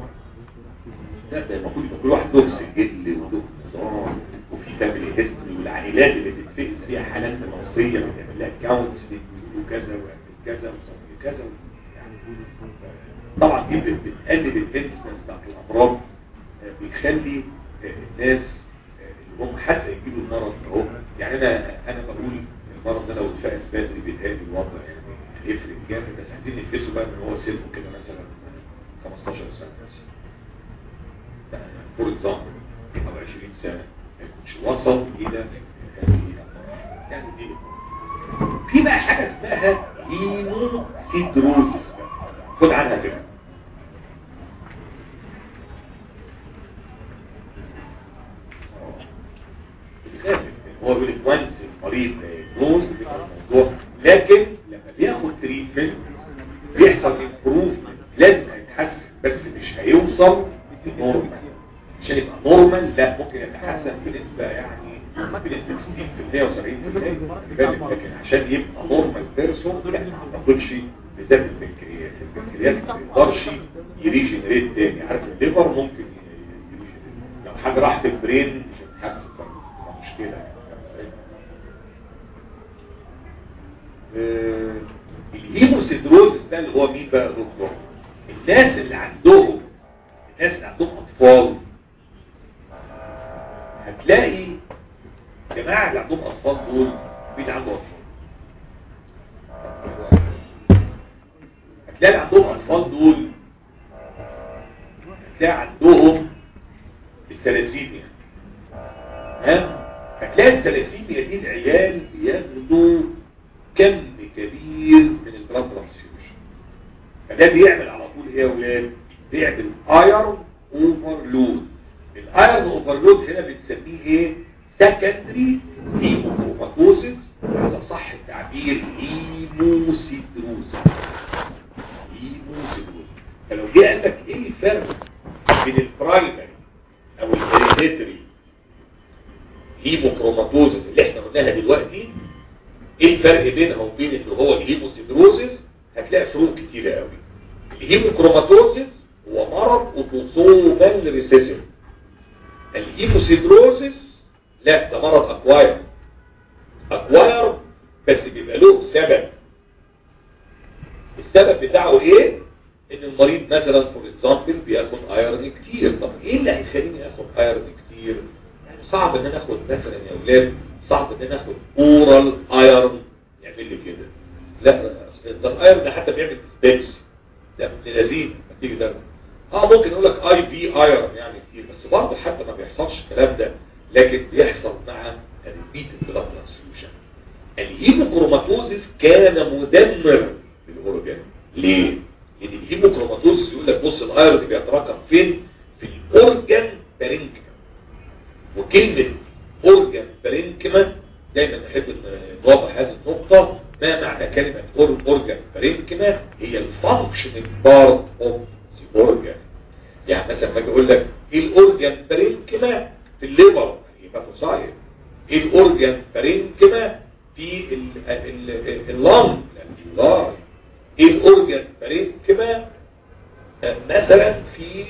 لا ده المفروض يبقى كل واحد له سجل وله نظام وفي فاميلي هيستوري والعائلات اللي تتفقس فيها حالات وراثيه بتعمل لها كاونسلنج وكذا ويعمل كذا ويسوي كذا يعني طبعا دي بت- بتقلل الانسنس بتاعت الامراض آه، بيخلي آه، الناس آه، اللي هم حتى يجيبوا المرض اهو يعني انا انا بقول المرض ده لو اتفقس بدري بيتهيألي الوضع يعني هيفرق جامد بس عايزين نتفقسه بقى ان هو سنه كده مثلا 15 سنه فور اكزامبل او 20 سنه ما يكونش وصل الى هذه الأمراض. يعني دي في بقى حاجه اسمها هيموسيدروزس بقى خد عنها كده بتخاف هو بيقول لك وانس المريض دايجنوز بيبقى الموضوع لكن لما بياخد تريتمنت بيحصل امبروفمنت لازم هيتحسن بس مش هيوصل لنورمال عشان يبقى نورمال لا ممكن يتحسن بنسبه يعني بنسبه 60% و70% لكن عشان يبقى نورمال بيرسون لا ما اعتقدش بالذات البنكرياس البنكرياس ما يقدرش يريجنريت تاني عارف الليفر ممكن يريجنريت لو حد راح في البرين مش هتتحسن برضه مشكله يعني آه، الهيموسيدروزس ده اللي هو مين بقى يا دكتور الناس اللي عندهم الناس اللي عندهم اطفال هتلاقي جماعة اللي عندهم اطفال دول مين عنده اطفال هتلاقي اللي عندهم اطفال دول هتلاقي عندهم الثلاسيميا ها هتلاقي الثلاسيميا دي العيال بياخدوا كم كبير من البلاد ترانسفيوجن فده بيعمل على طول ايه يا ولاد بيعمل ايرون اوفرلود الايرون اوفرلود هنا بنسميه ايه سكندري هيموكروماتوسيس اذا صح التعبير هيموسيدروز هيموسيدروز فلو جه قال لك ايه الفرق بين البرايمري او الهيريديتري هيموكروماتوزس اللي احنا قلناها دلوقتي ايه الفرق بينها وبين اللي هو الهيموسيدروزس هتلاقي فروق كتيرة قوي الهيموكروماتوزس هو مرض اوتوسومال ريسيسيف الهيموسيدروزس لا ده مرض اكواير اكواير بس بيبقى له سبب السبب بتاعه ايه ان المريض مثلا فور اكزامبل بياخد ايرون كتير طب ايه اللي هيخليني اخد ايرون كتير يعني صعب ان انا اخد مثلا يا اولاد صعب ان انا اخد اورال ايرون يعمل لي كده لا ده الايرون ده حتى بيعمل ديسبنس ده ابن لذيذ تيجي ده اه ممكن يقول لك اي في ايرون يعني كتير بس برضه حتى ما بيحصلش الكلام ده لكن بيحصل مع الريبيت بلاد ترانسفيوجن الهيموكروماتوزيس كان مدمر للاورجان ليه؟ لان الهيموكروماتوزيس يقول لك بص الايرون بيتراكم فين؟ في الاورجان بارينكما وكلمه اورجان بارينكما دايما نحب نوضح هذه النقطه ما معنى كلمه اورجان بارينكما هي الفانكشنال بارت اوف ذا اورجان يعني مثلا ما اجي اقول لك ايه الاورجان بارينكما في الليبر هيباتوسايت ايه الاورجان بارينكما في اللنج الالفيولاي ايه الاورجان بارينكما مثلا في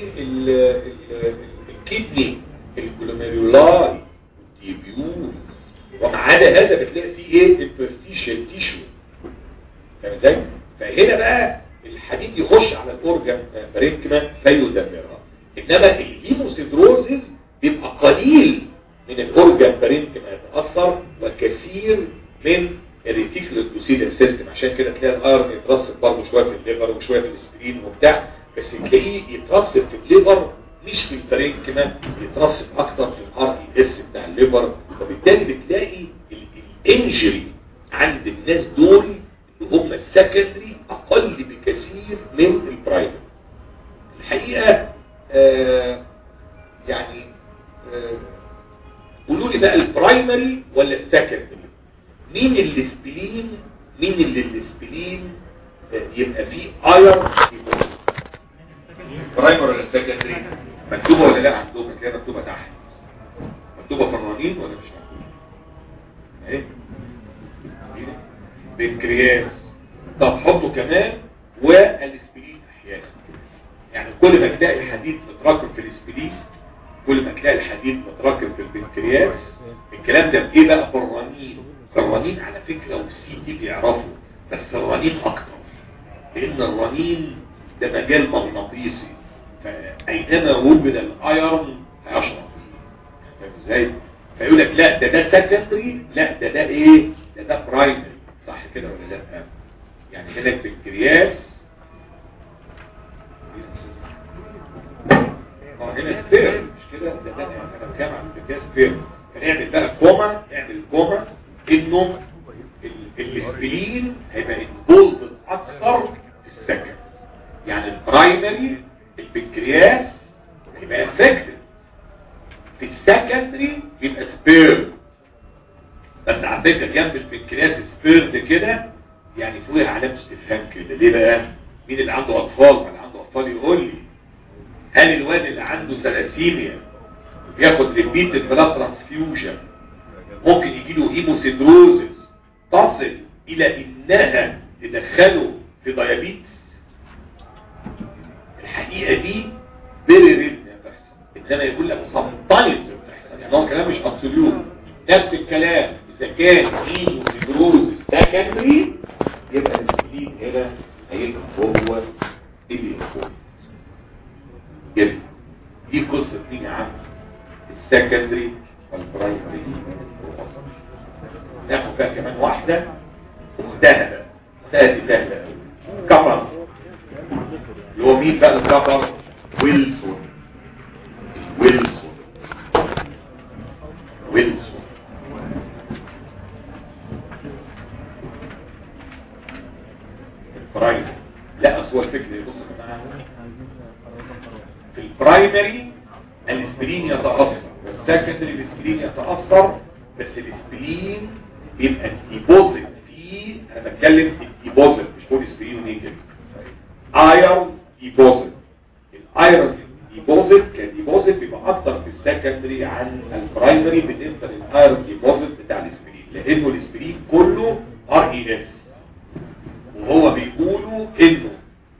الكدني الجلوميرولاي الديبيوز ومع عدا هذا بتلاقي فيه ايه البرستيشال تيشو فاهم ازاي فهنا بقى الحديد يخش على الاورجان بارينكما فيدمرها انما الهيموسيدروزيس بيبقى قليل من الاورجان بارينكما يتاثر وكثير من الريتيكولوسيدال سيستم عشان كده تلاقي الايرون يترسب برضه شويه في الليفر وشويه في الاسبرين وبتاع بس تلاقيه يترسب في الليفر مش في البارينكما يترسب اكتر في الار اي اس بتاع الليفر وبالتالي بتلاقي الانجري عند الناس دول اللي هم السكندري اقل بكثير من البرايمري الحقيقه آه يعني آه قولوا لي بقى البرايمري ولا السكندري مين الاسبلين مين اللي الاسبلين آه يبقى فيه اير برايمري ولا سكندري مكتوبه ولا لا عندكم كده مكتوبه تحت مكتوبه في الرنين ولا مش مكتوبه ايه بنكرياس طب حطوا كمان والاسبلين احيانا يعني كل ما تلاقي الحديد متراكم في الاسبلين كل ما تلاقي الحديد متراكم في البنكرياس الكلام ده بايه بقى بالرنين الرنين على فكره والسي دي بيعرفوا بس الرنين اكتر لان الرنين ده مجال مغناطيسي فاينما وجد الايرون هيشرب فيه فاهم ازاي فيقول لك لا ده ده سكندري لا ده ده ايه ده ده برايمري صح كده ولا لا يعني هنا البنكرياس اه هنا سبير مش كده ده ده انا بتكلم عن البنكرياس سبير فنعمل بقى كوما نعمل كوما انه الاسبلين هيبقى انفولد اكتر في السكند يعني البرايمري البنكرياس يبقى افكتد في السكندري يبقى سبير بس على فكره جنب البنكرياس سبير ده كده يعني فوق علامه استفهام كده ليه بقى مين اللي عنده اطفال ما اللي عنده اطفال يقول لي هل الواد اللي عنده ثلاسيميا بياخد ريبيت بلاد ترانسفيوجن ممكن يجي له هيموسيدروزس تصل الى انها تدخله في ديابيتس الحقيقة دي فيري ريد بتحصل انما يقول لك سمتايمز بتحصل يعني هو كلام مش ابسوليوت نفس الكلام اذا كان هيموسيدروز سكندري يبقى السبلين هنا هيبقى هو الانفورم كده دي قصة مين يا عم السكندري والبرايمري ناخد بقى كمان واحدة اختها بقى اختها دي سهلة كفر اللي هو مين بقى الكفر ويلسون ويلسون ويلسون البرايمري لا اصل هو الفكره بص يا جماعه في البرايمري الاسبرين يتاثر والسكندري الاسبرين يتاثر بس الاسبرين بيبقى الديبوزيت فيه انا بتكلم الديبوزيت مش بقول اسبرين ونيجل ايرون ديبوزيت الايرون ديبوزيت كديبوزيت بيبقى اكتر في السكندري عن البرايمري بالنسبه للايرون ديبوزيت بتاع الاسبرين لانه الاسبرين كله ار اي اس وهو بيقولوا انه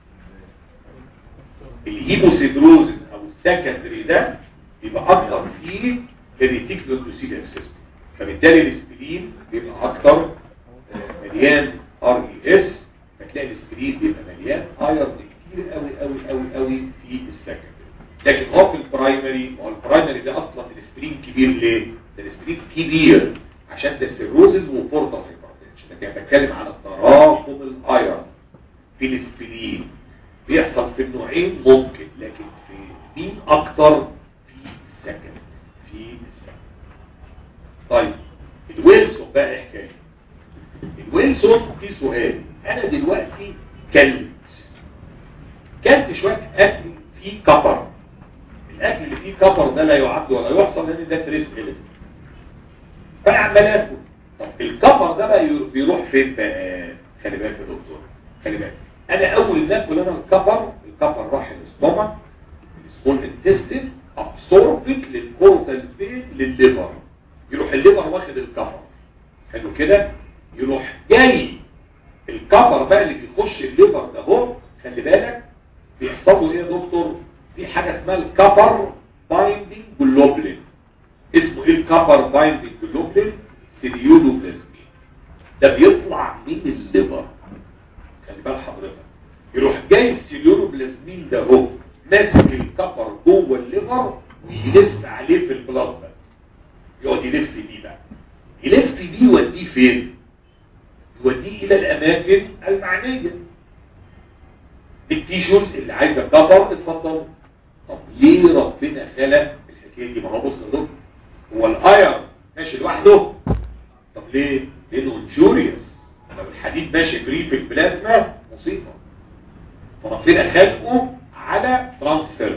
الهيموسيدروزس او السكندري ده بيبقى اكتر في الريتيكولوسيدال سيستم فبالتالي الاسبرين بيبقى اكتر مليان ار اي اس فتلاقي الاسبرين بيبقى مليان ايرون كتير قوي قوي قوي قوي في السكندري لكن هو في البرايمري ما هو البرايمري ده اصلا الاسبرين كبير ليه ده الاسبرين كبير عشان ده السيروزز وبورتال هايبرتنشن لكن بتكلم على تراكم الايرون في الاسبرين بيحصل في النوعين ممكن لكن في مين اكتر في السكن في السكن طيب الويلسون بقى إيه حكايه الويلسون في سؤال انا دلوقتي كلت كلت شويه اكل فيه كبر الاكل اللي فيه كبر ده لا يعد ولا يحصل لان ده تريس الكترون فانا عمال اكل طب الكبر ده بقى بيروح فين بقى خلي بالك يا دكتور خلي بالك انا اول ما اكل انا الكبر الكبر راح الاستومك السمول انتستين ابسوربت للبورتال فين للليفر يروح الليفر واخد الكبر حلو كده يروح جاي الكبر بقى اللي بيخش الليفر ده اهو خلي بالك بيحصل له ايه يا دكتور في حاجه اسمها الكبر بايندينج جلوبلين اسمه ايه الكبر بايندينج جلوبلين سيريولوبلازمين ده بيطلع من الليفر خلي بال حضرتك يروح جاي السيلولوبلازمين ده اهو ماسك الكبر جوه الليفر ويلف عليه في البلاد بقى يقعد يلف بيه بقى يلف بيه يوديه فين يوديه الى الاماكن المعنيه التيشوز اللي عايزه كبر اتفضل طب ليه ربنا خلق الحكايه دي ما هو بص يا دكتور هو الاير ماشي لوحده طب ليه لانه انجوريوس لو الحديد ماشي فري في البلازما مصيبه فربنا خلقه على ترانسفير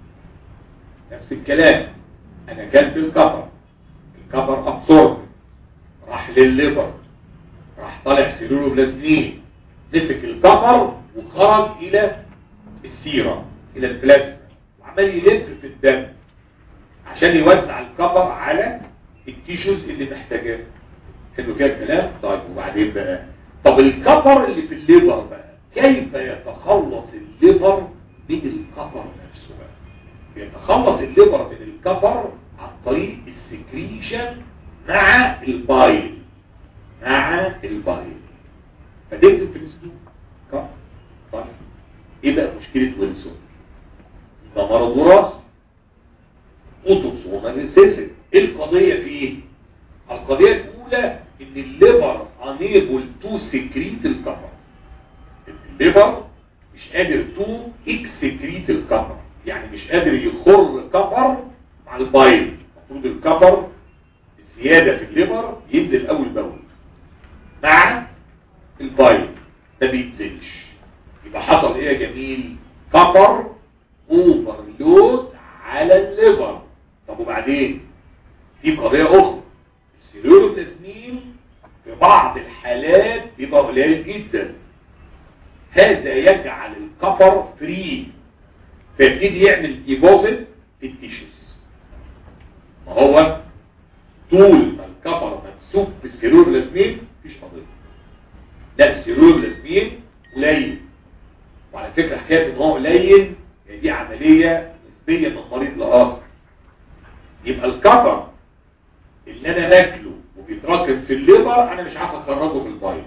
نفس الكلام انا كلت الكبر الكبر ابسورب راح للليفر راح طالع سيلولوبلازمين مسك الكبر وخرج الى السيرة الى البلازما وعمال يلف في الدم عشان يوزع الكبر على التيشوز اللي محتاجاه حلو كده الكلام طيب وبعدين بقى طب الكبر اللي في الليفر بقى كيف يتخلص الليفر من الكبر نفسه بقى يتخلص الليفر من الكبر عن طريق السكريشن مع البايل مع البايل فتكتب في الاسلوب كبر طيب ايه بقى مشكلة ويلسون ده مرض وراثي اوتوسومال ريسيسيف ايه القضية فيه القضية الاولى ان الليفر unable to secrete الكبر الليفر مش قادر تو اكسكريت الكبر يعني مش قادر يخر كبر مع البايل المفروض الكبر الزيادة في الليفر ينزل اول باول مع البايل ما بينزلش يبقى حصل ايه يا جميل كبر اوفرلود على الليفر طب وبعدين في قضية اخرى السيلولوبلازمين في بعض الحالات بيبقى قليل جدا هذا يجعل الكفر فري فيبتدي يعمل ديبوزيت في التيشوز ما هو طول ما الكفر ممسوك بالسيلولوبلازمين مفيش قضية لا السيلولوبلازمين قليل وعلى فكرة حكاية ان هو قليل دي عملية نسبية من مريض لآخر يبقى الكفر اللي انا باكله وبيتراكم في الليبر انا مش عارف اخرجه في البايض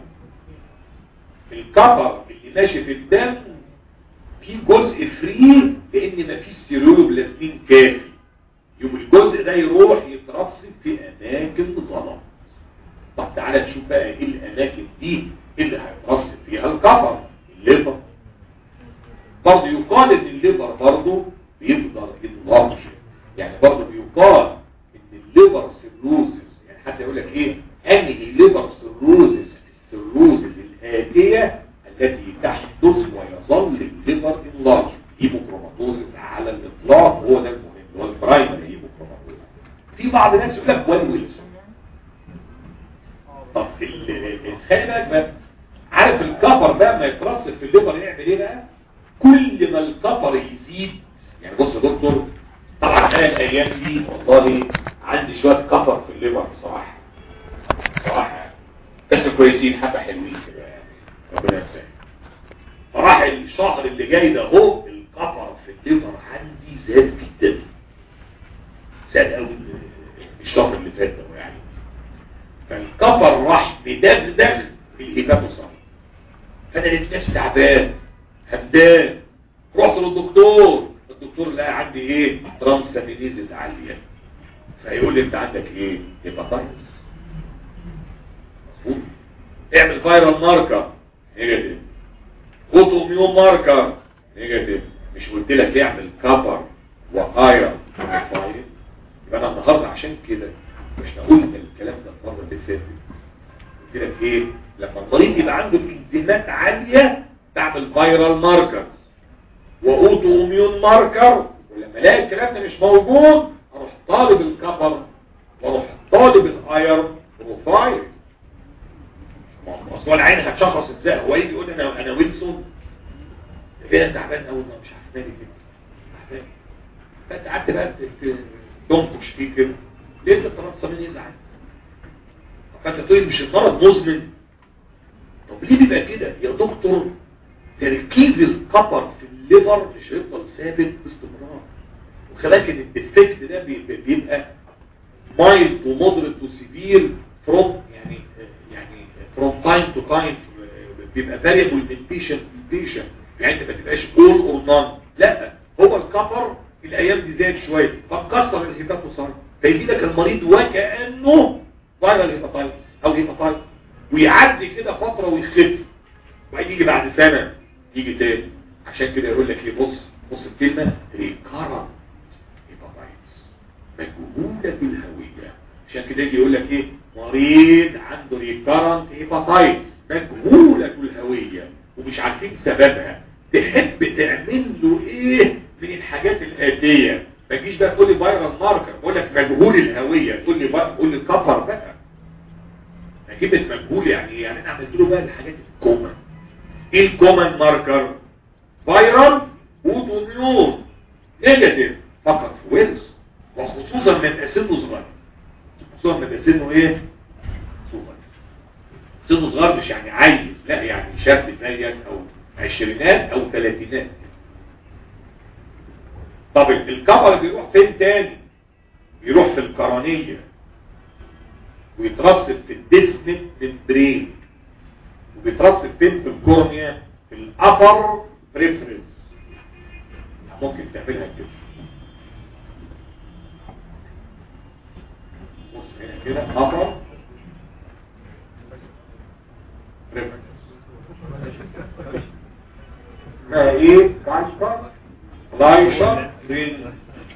الكفر اللي ماشي في الدم في جزء فري لان مفيش سيرولوبلازمين كافي يوم الجزء ده يروح يترسب في اماكن غلط طب تعالى نشوف بقى ايه الاماكن دي اللي هيترسب فيها الكفر الليبر برضه يقال ان الليبر برضه بيفضل انلارج يعني برضه بيقال ان الليبر سيروزس يعني حتى يقول لك ايه انهي الليبر سيروزس السيروزس الآتية التي تحدث ويظل الليبر انلارج هيموكروماتوزس على الاطلاق هو ده المهم هو البرايمري هيموكروماتوزس في بعض الناس يقول لك وان ويلسون طب خلي بالك بقى عارف الكفر بقى ما يترسب في الليبر يعمل ايه بقى كل ما الكفر يزيد يعني بص يا دكتور طبعا انا الايام دي والله عندي شويه كفر في الليبر بصراحه بصراحه بس كويسين حبه حلوين كده يعني ربنا يسهل فراح الشهر اللي جاي ده اهو الكفر في الليبر عندي زاد جدا زاد قوي الشهر اللي فات ده يعني فالكفر راح بدغدغ في الهبات الصغير فانا لقيت نفسي تعبان همدان رحت للدكتور الدكتور لقى عندي ايه ترانسامينيزز عاليه فيقول لي انت عندك ايه هيباتايتس مظبوط اعمل فايرال ماركر نيجاتيف اوتو ميون ماركر نيجاتيف مش قلت لك اعمل كابر وايرون فاير يبقى انا النهارده عشان كده مش هقول الكلام ده المره اللي فاتت قلت لك ايه لما المريض يبقى عنده انزيمات عاليه تعمل فايرال ماركر واوتو اميون ماركر ولما الاقي الكلام ده مش موجود اروح طالب الكفر واروح طالب الايرون بروفايل اصل هو العين هتشخص ازاي هو يجي يقول انا انا ويلسون فين انا تعبان قوي مش عارف مالي كده تعبان فانت قعدت بقى ت- تنقش فيه كده ليه الترانسامين يزعل فانت تقول مش المرض مزمن طب ليه بيبقى كده يا دكتور تركيز الكبر في الليفر مش هيفضل ثابت باستمرار وخلاك ان الديفكت ده بي- بي- بيبقى مايلد ومودريت وسيفير فروم يعني يعني فروم تايم تو تايم بيبقى فاريبل من بيشنت لبيشنت يعني انت ما تبقاش اول اور نون لا هو الكفر الايام دي زاد شويه فكسر الهيباتوسايت فيجي لك المريض وكانه فايرال هيباتايتس او هيباتايتس ويعدي كده فتره ويخف وبعدين يجي بعد سنه يجي تاني عشان كده يقول لك ايه بص بص الكلمه ريكارنت هيباتايتس مجهولة الهوية عشان كده يجي يقول لك ايه مريض عنده ريكارنت هيباتايتس مجهولة الهوية ومش عارفين سببها تحب تعمل له ايه من الحاجات الآتية ما تجيش بقى تقول لي فايرال ماركر بقول لك مجهول الهوية تقول لي بقى تقول لي كفر بقى كلمة مجهول يعني ايه؟ يعني انا عملت له بقى الحاجات الكومن ايه الكومن ماركر فايرال اوتوميون نيجاتيف فقط في ويلز وخصوصا من سنه صغير خصوصا من سنه ايه صغير سنه صغير مش يعني عيل لا يعني شاب زيك او عشرينات او ثلاثينات طب الكفر بيروح فين تاني بيروح في القرنية ويترسب في الديسمنت ممبرين وبيترسب فين في الكورنيا في الابر بريفرنس ممكن تعملها كده بص هنا كده ابر بريفرنس ما ايه كايشر لايشر رين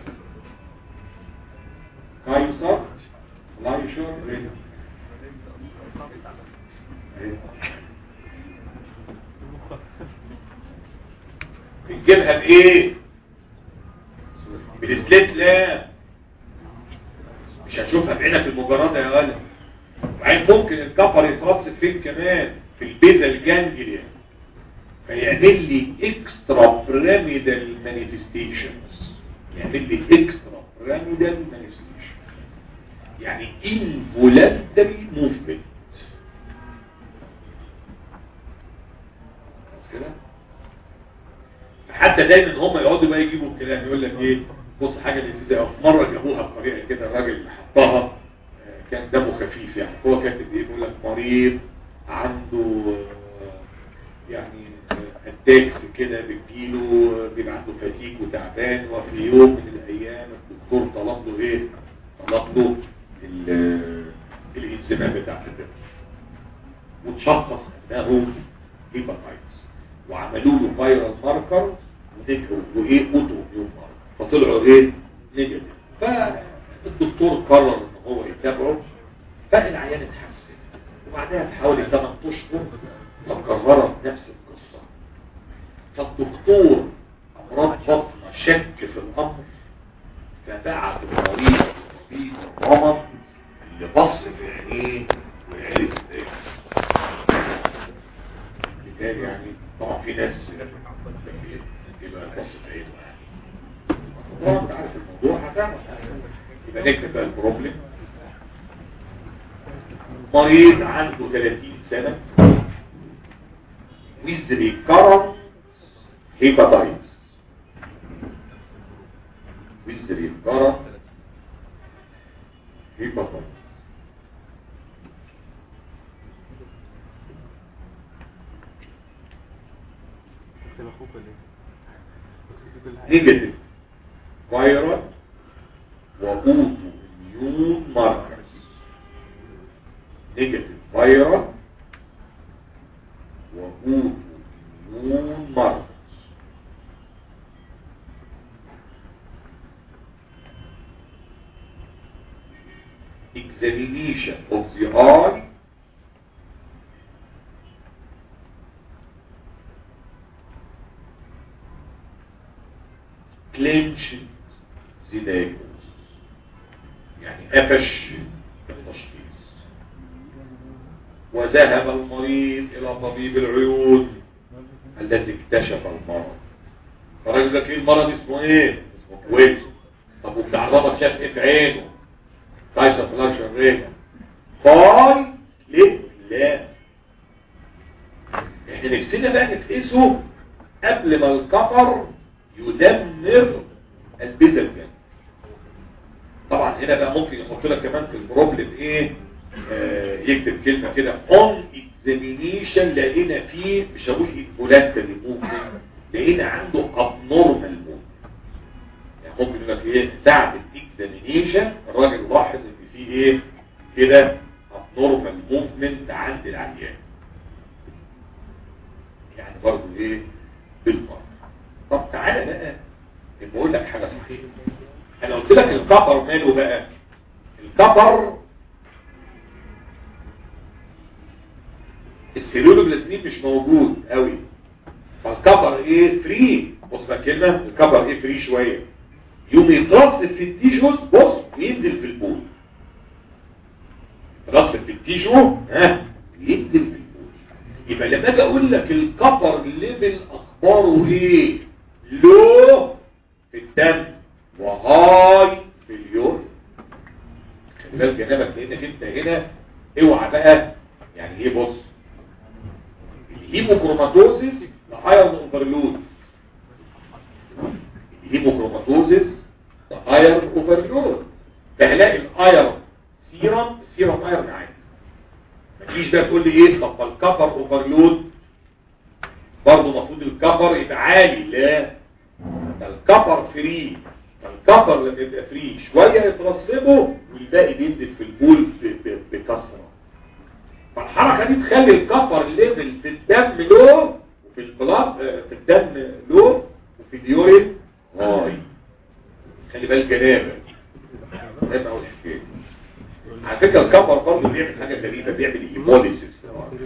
كايسر لايشر رين بنجيبها بايه بالسليت لا مش هشوفها بعينك المجردة يا ولد وبعدين ممكن الكفر يترصد فين كمان في البيزا الجانجليا فيعمل لي اكسترا بيراميدال مانيفستيشنز يعمل لي اكسترا بيراميدال مانيفستيشن يعني انفولانتري موفمنت بس كده حتى دايما هم يقعدوا بقى يجيبوا الكلام يقول لك ايه بص حاجه لذيذه قوي في مره جابوها بطريقه كده الراجل اللي حطها آه، كان دمه خفيف يعني هو كاتب ايه بيقول لك مريض عنده آه، يعني اتاكس كده بتجيله آه، بيبقى عنده فتيج وتعبان وفي يوم من الايام الدكتور طلب له ايه طلب له ال- الانزيمات بتاعت الدم وتشخص انه هيباتايتس وعملوا له فايرال ماركرز وايه اوتو ميون ماركر فطلعوا ايه نيجاتيف فالدكتور قرر ان هو يتابعه فالعيان اتحسن وبعدها بحوالي 8 اشهر تكررت نفس القصه فالدكتور امراض بطن شك في الامر فبعت المريض في الرمد اللي بص في عينيه وعرف ايه بالتالي يعني طبعا في ناس يبقى بص في عينه يعني طبعا انت عارف الموضوع هتعمل يبقى نكتب بقى البروبلم مريض عنده 30 سنة with recurrent hepatitis with recurrent hepatitis اخوك ولا ايه نيجاتيف فيروس واوتو اميون ماركرز نيجاتيف فيروس واوتو اميون ماركرز examination of the eye clenched the diagnosis يعني قفش التشخيص وذهب المريض إلى طبيب العيون الذي اكتشف المرض فالراجل لك ايه المرض اسمه ايه اسمه كويت طب وبتاع الربط شاف ايه في عينه كايسر فلاش رينا فاي ليه لا احنا نفسنا بقى نفقسه قبل ما الكفر يدمر البذل الجنبي طبعا هنا بقى ممكن يحط لك كمان في البروبلم ايه آه يكتب كلمة كده on examination لقينا فيه مش هقول involuntary movement لقينا عنده abnormal movement يعني ممكن يقول لك ايه ساعة الاكزامينيشن الراجل لاحظ ان فيه ايه كده abnormal movement عند العيان يعني برضه ايه بالمرة طب تعالى بقى بقول لك حاجة صحيحة انا قلت لك الكبر ماله بقى الكبر السيلولوبلازمين مش موجود قوي فالكبر ايه فري بص بقى كلمة الكبر ايه فري شوية يوم يترصف في التيشوز بص وينزل في البول يترصف في التيشو ها ينزل في البول يبقى لما اجي اقول لك الكبر ليفل اخباره ايه لو في الدم وهاي في اليوم خلي بالك جنبك لانك انت هنا اوعى بقى يعني ايه بص الهيموكروماتوزيس لايرون اوفرلود الهيموكروماتوزيس لايرون اوفرلود فهلاقي الايرون سيرم السيرم ايرون عادي ما تجيش بقى تقول لي ايه طب الكفر اوفرلود برضه المفروض الكفر يبقى عالي لا ده الكفر فري الكفر لما يبقى فري شوية يترسبه والباقي بينزل في البول بكسرة فالحركة دي تخلي الكفر ليفل في الدم لو وفي البلاد في الدم لو وفي اليورين هاي خلي بالك جنابة مهم اول حكاية على فكرة الكفر برضه بيعمل حاجة غريبة بيعمل هيموليسيس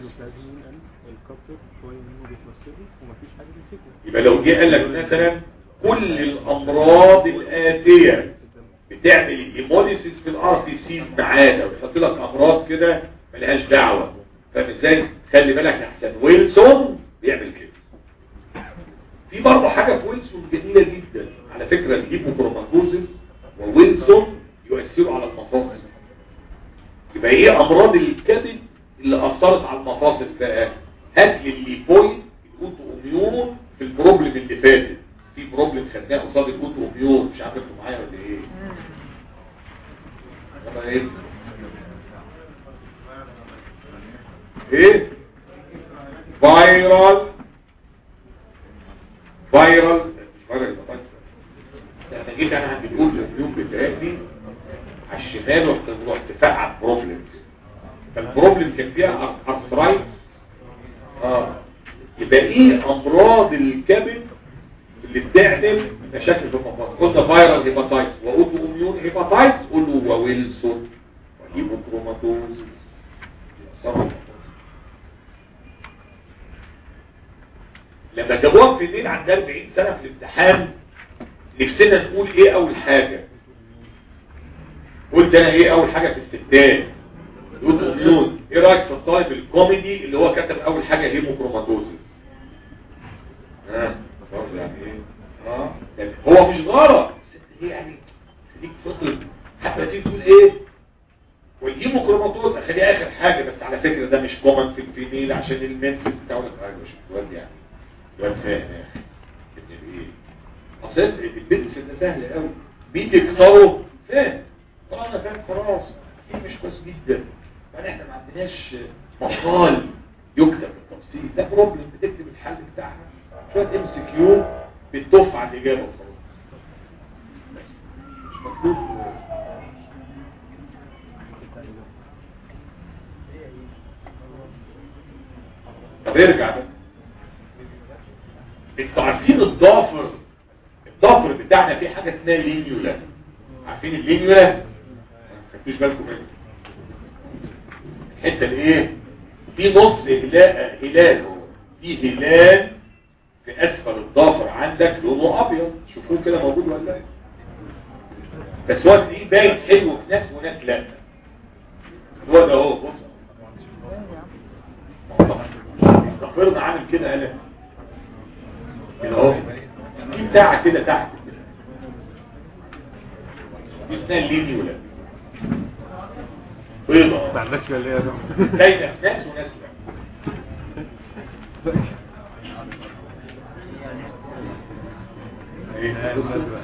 يبقى لو جه قال لك مثلا كل الامراض الاتيه بتعمل هيموليسيس في الار بي سيز معانا ويحط لك امراض كده ملهاش دعوه فاهم ازاي خلي بالك احسن ويلسون بيعمل كده في برضه حاجه في ويلسون جميله جدا على فكره الهيموكروماتوزيس وويلسون يؤثروا على المفاصل يبقى ايه امراض الكبد اللي اثرت على المفاصل بقى هات لي الليبويد الاوتو اميون في البروبلم اللي فاتت في بروبلم خدناه قصاد الاوتو اميون مش عارف انتوا معايا ولا ايه ولا ايه ايه فايرال فايرال مش فايرال انا جيت انا عند الاوتو اميون بتاعتي على الشمال ورحت فقع بروبلم فالبروبلم كان فيها ارثرايتس اه يبقى ايه امراض الكبد اللي بتعمل مشاكل في المفاصل قلنا فايرال هيباتايتس واوتو اميون هيباتايتس قلنا وويلسون وهيموكروماتوز لما جابوها في اثنين عندها 40 سنه في الامتحان نفسنا نقول ايه اول حاجه قلت انا ايه اول حاجه في الستات الاوتو اميون ايه رايك في الطالب الكوميدي اللي هو كتب اول حاجه هيموكروماتوزيس ها برضه يعني ايه اه يعني هو مش غلط بس هي يعني خليك فطر حتى تيجي تقول ايه والهيموكروماتوز اخليها اخر حاجه بس على فكره ده مش كومن في الفيميل عشان المنسس بتاعه حاجه مش الواد يعني الواد فاهم يا اخي ابن ايه اصل البنس ده سهل قوي مين يكسره فاهم طبعا انا فاهم خلاص دي مش كويس جدا يعني احنا ما عندناش مقال يكتب بالتفصيل ده بروبلم بتكتب الحل بتاعها شويه ام سي كيو بتطف على الاجابه وخلاص مش مطلوب طب ارجع بقى انتوا عارفين الضافر الضافر بتاعنا فيه حاجه اسمها لينيولا عارفين اللينيولا ما خدتوش بالكم منها الحته الايه في نص هلال هلال هو في هلال في اسفل الضافر عندك لونه ابيض شوفوه كده موجود ولا لا بس هو تلاقيه باين حلو في ناس وناس لا هو ده اهو بص ضفرنا عامل كده قلم كده اهو في بتاعه كده تحت كده دي اسمها اللينيولا بيضة ما عندكش ولا ايه يا دكتور؟ باينه في ناس وناس لا إيه؟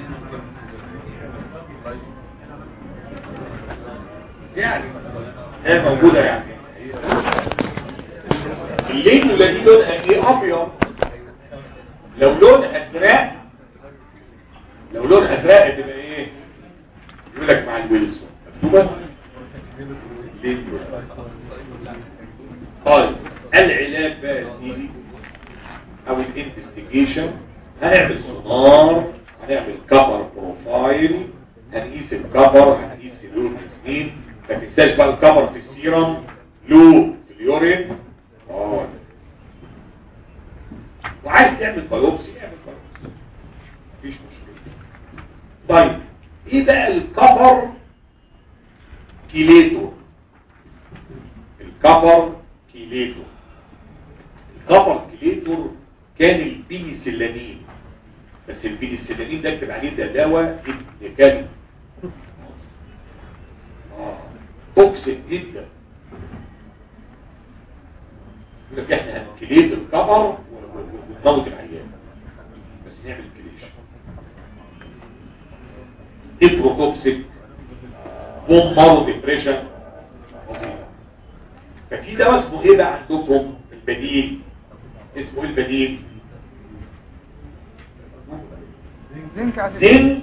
يعني هي موجودة يعني اللينيولا دي لونها ايه ابيض لو لون ازرق لو لون ازرق تبقى ايه يقول لك مع الويلسون مكتوبه لينيولا طيب العلاج بقى يا سيدي او الانفستيجيشن هنعمل سونار هنعمل كفر بروفايل هنقيس الكفر هنقيس اللون السنين ما تنساش بقى الكفر في السيرم لو في اليورين اه وعايز تعمل بايوبسي اعمل بايوبسي مفيش مشكله طيب ايه بقى الكفر كيليتو الكفر كيليتو الكفر كيليتور كان البينيسيلامين بس البينيسيلامين ده اكتب عليه ده دواء ابن كلب آه، توكسيك جدا يقول لك احنا هنكليت الكفر و- و- ونموت العيان بس نعمل كليش نيتروتوكسيك بومبارو ديبريشن فظيع ففي دواء اسمه ايه بقى عندكم البديل اسمه ايه البديل زنك عشان زنك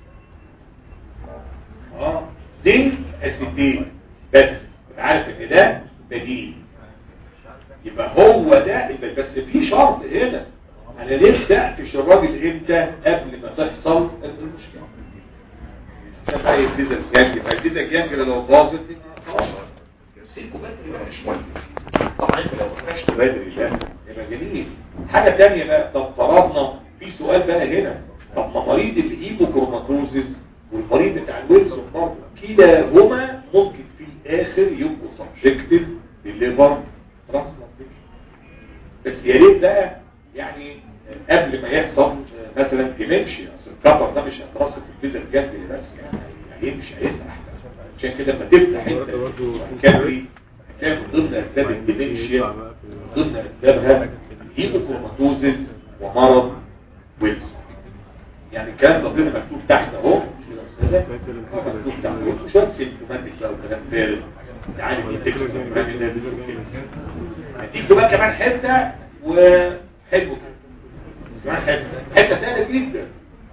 اه زنك اسيتين بس أنا عارف ان ده بديل يبقى هو ده الب- بس في شرط هنا انا ليه سقفش الراجل امتى قبل ما تحصل المشكله عشان بقى يبتزا الجنج فالبتزا الجنج لو باظت خلاص سيبه بدري بقى شويه طبعا انت لو فشت بدري لا يبقى جميل حاجه تانية بقى طب فرضنا في سؤال بقى هنا طب ما مريض الايبوكروماتوزيس والمريض بتاع الويلسون برضه كلاهما ممكن في الاخر يبقوا سبجكتيف لليفر ترانسبلانتيشن بس يا ريت بقى يعني قبل ما يحصل مثلا ديمنشيا اصل الكبر ده مش هيترصف في الفيزا الجنبي بس يعني هيمشي هيسرح عشان كده لما تفتح انت الكبري هتلاقي من ضمن اسباب الديمنشيا من ضمن اسبابها هيموكروماتوزيس ومرض ويلسون يعني الكلام ده ضمن مكتوب تحت اهو مكتوب تحت اهو شويه سيمتوماتيك بقى وكلام فارغ يعني دي تكتب الكلام ده هتيجوا بقى كمان حته وحلو كده كمان حته حته سهله جدا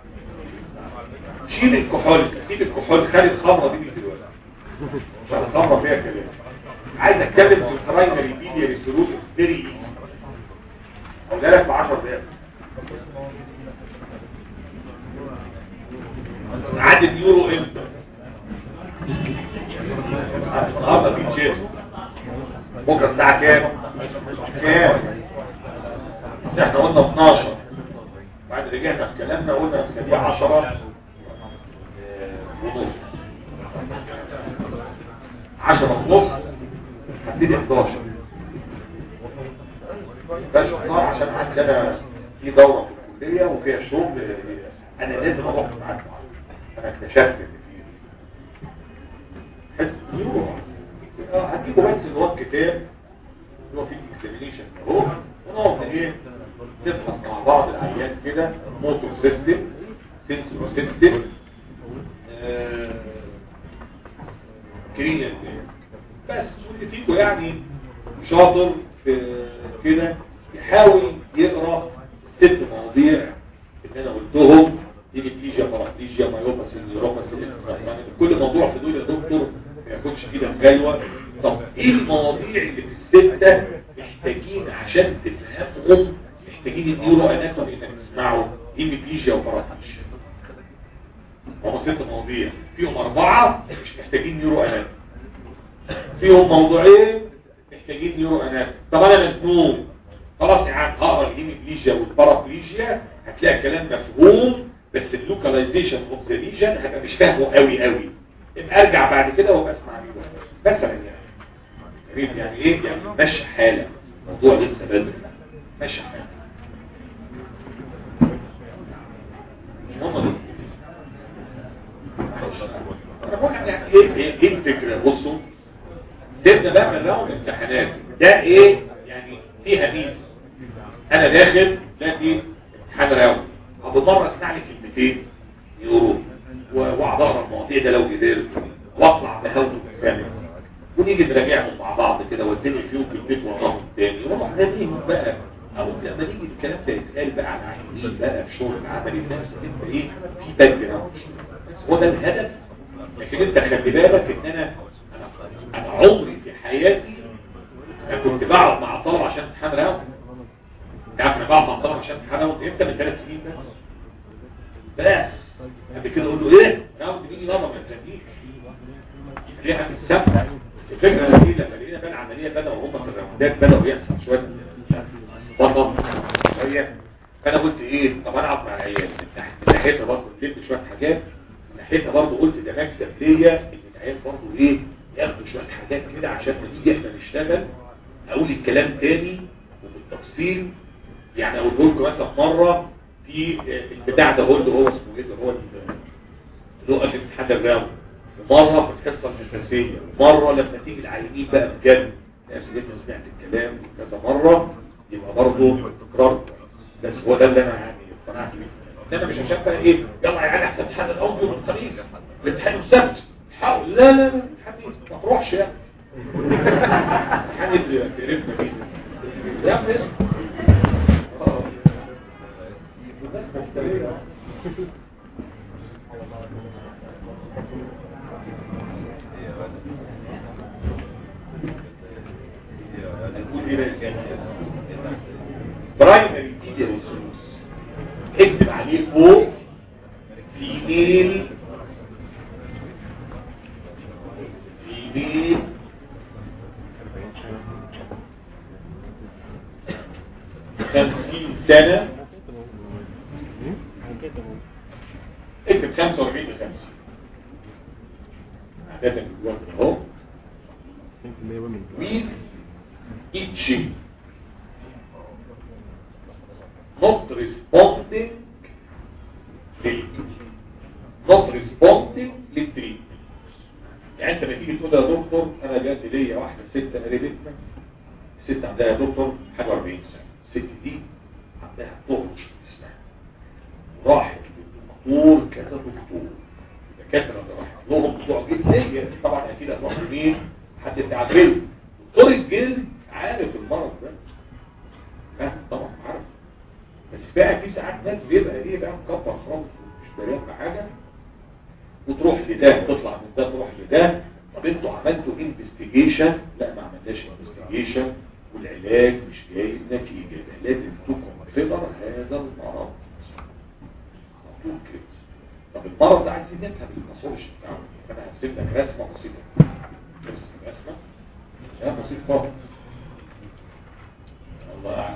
شيل الكحول سيب الكحول خلي الخمره دي من دلوقتي عشان الخمره فيها كلام عايز اتكلم في البرايمري ميديا ريسولوت فيري ايزي اقولها لك ب 10 دقايق عاد اليورو امتى النهارده في تشيلسي بكره الساعه كام كام بس احنا قلنا 12 بعد رجعنا في كلامنا قلنا نخليها 10 ونص 10 ونص هبتدي 11 بس 12 عشان عندنا في دوره في الكليه وفيها شغل انا لازم اروح معاك انا اكتشفت ان في حس يروح اه هتجيبوا بس اللي هو الكتاب اللي هو فيه الاكزامينيشن اهو ونقعد ايه نفحص مع بعض العيان كده موتور سيستم سنسور سيستم كرينيال بس واللي فيكم يعني شاطر في كده يحاول يقرا ست مواضيع اللي انا قلتهم هيميبليجيا بارابليجيا مايوباسي نيوروباسي اكسترا كل موضوع في دول يا دكتور ما ياخدش كده غلوه طب ايه المواضيع اللي في السته محتاجين عشان تفهمهم محتاجين النيورو اناتومي انك تسمعوا هيميبليجيا وبارابليجيا هم ست مواضيع فيهم اربعه مش محتاجين نيورو اناتومي فيهم موضوعين محتاجين نيورو اناتومي طب انا مزنوق خلاص يا عم هقرا الهيميبليجيا والبارابليجيا هتلاقي الكلام مفهوم بس اللوكاليزيشن اوف ذا ليجن هبقى مش فاهمه قوي قوي ابقى ارجع بعد كده وابقى اسمع بيه مثلا يعني جميل يعني ايه يعني ماشي حاله الموضوع لسه بدري ماشي حاله مش هم دول انا بقول لك يعني ايه ايه ايه الفكره بصوا سيبنا بقى من لهم امتحانات ده ايه يعني فيها ميزه انا داخل دلوقتي امتحان راوي ابو مره اسمع لي كلمتين يورو واقعد اقرا المواضيع ده لو قدرت واطلع بهوته كامل ونيجي نراجعهم مع بعض كده واتزنق فيهم في البيت وراهم تاني ونروح ناديهم بقى او لما نيجي الكلام ده يتقال بقى على عينين بقى في شغل العملي نفسك انت ايه في باك جراوند بس هو ده الهدف لكن انت خلي بالك ان انا انا انا عمري في حياتي انا كنت بقعد مع الطلبه عشان امتحان راوند انت عارف انا بقعد مع الطلبه عشان امتحان راوند امتى من ثلاث سنين بس بس قبل كده اقول له ايه راوند مين يلا ما تسالنيش ليه عن السبت بس الفكره دي لما لقينا بقى العمليه بدأوا هم في الراوندات بدأوا يحصل شويه بطل شويه فانا قلت ايه طب انا اقعد مع العيال من ناحيتها برضه جبت شويه حاجات من ناحيتها برضه قلت ده مكسب ليا ان العيال برضه ايه ياخدوا شويه حاجات كده عشان ما نيجي احنا نشتغل اقول الكلام تاني وبالتفصيل يعني اقول لكم مثلا مره في البتاع ده هو اللي هو اسمه ايه اللي هو اللي هو في الامتحان الراوند ومره في الحصه الاساسيه ومره لما تيجي العيانين بقى بجد نفس اللي انت سمعت الكلام كذا مره يبقى برضه تكرار بس هو ده اللي انا يعني اقتنعت بيه انما مش عشان بقى ايه يلا يا عيال احسن امتحان الاول يوم الخميس الامتحان السبت حاول لا لا لا الامتحان ما تروحش يعني الامتحان اللي في رفنا بيه يا ابني اه الناس مفتريه برايمري ميديا ريسورس اكتب عليه فوق فيميل فيميل خمسين سنة اكتب خمسة واربعين لخمسين عادة الوقت اهو with itching not responding لل not responding للتريتمنت يعني انت ما تيجي تقول يا دكتور انا جات ليا واحده ست قريبتنا الست عندها يا دكتور حاجه 40 سنه الست دي عندها طرش اسمها راحت للدكتور كذا دكتور الدكاتره اللي راحت لهم بتوع جلديه طبعا اكيد هتروح لمين حد بتاع جلد دكتور الجلد عارف المرض ده فاهم طبعا عارف بس بقى في ساعات ناس بيبقى ايه بقى مكبر خالص مش دارين بحاجه وتروح لده تطلع من ده تروح لده طب انتوا عملتوا انفستيجيشن لا ما عملناش انفستيجيشن والعلاج مش جايب نتيجه ده لازم تكونسيدر هذا المرض على طول كده طب المرض ده عايزين نفهم الباثولوجي بتاعه فانا هرسم لك رسمه بسيطه نفس الرسمة كلام بسيط خالص الله أعلم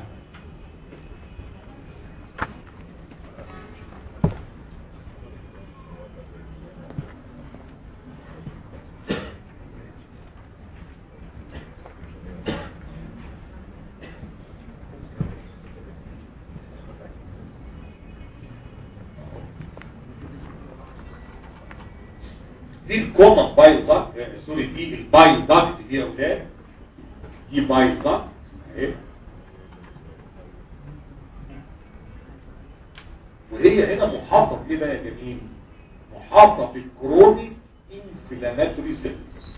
دي الكومن بايل داكت سوري دي البايل داكت دي يا اولاد دي بايل داكت اهي وهي هنا محاطه بايه بقى يا جميل محاطه بالكرونيك انفلاماتوري سيلز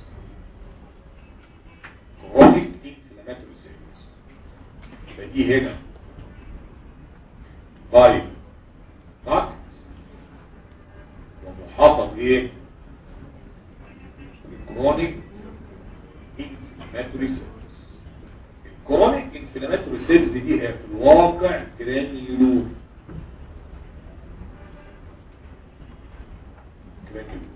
كرونيك انفلاماتوري سيلز يبقى دي هنا بايل انفلاماتوري سيلز الكرونيك انفلاماتوري سيلز دي هي في الواقع جرانيولوم جرانيولوم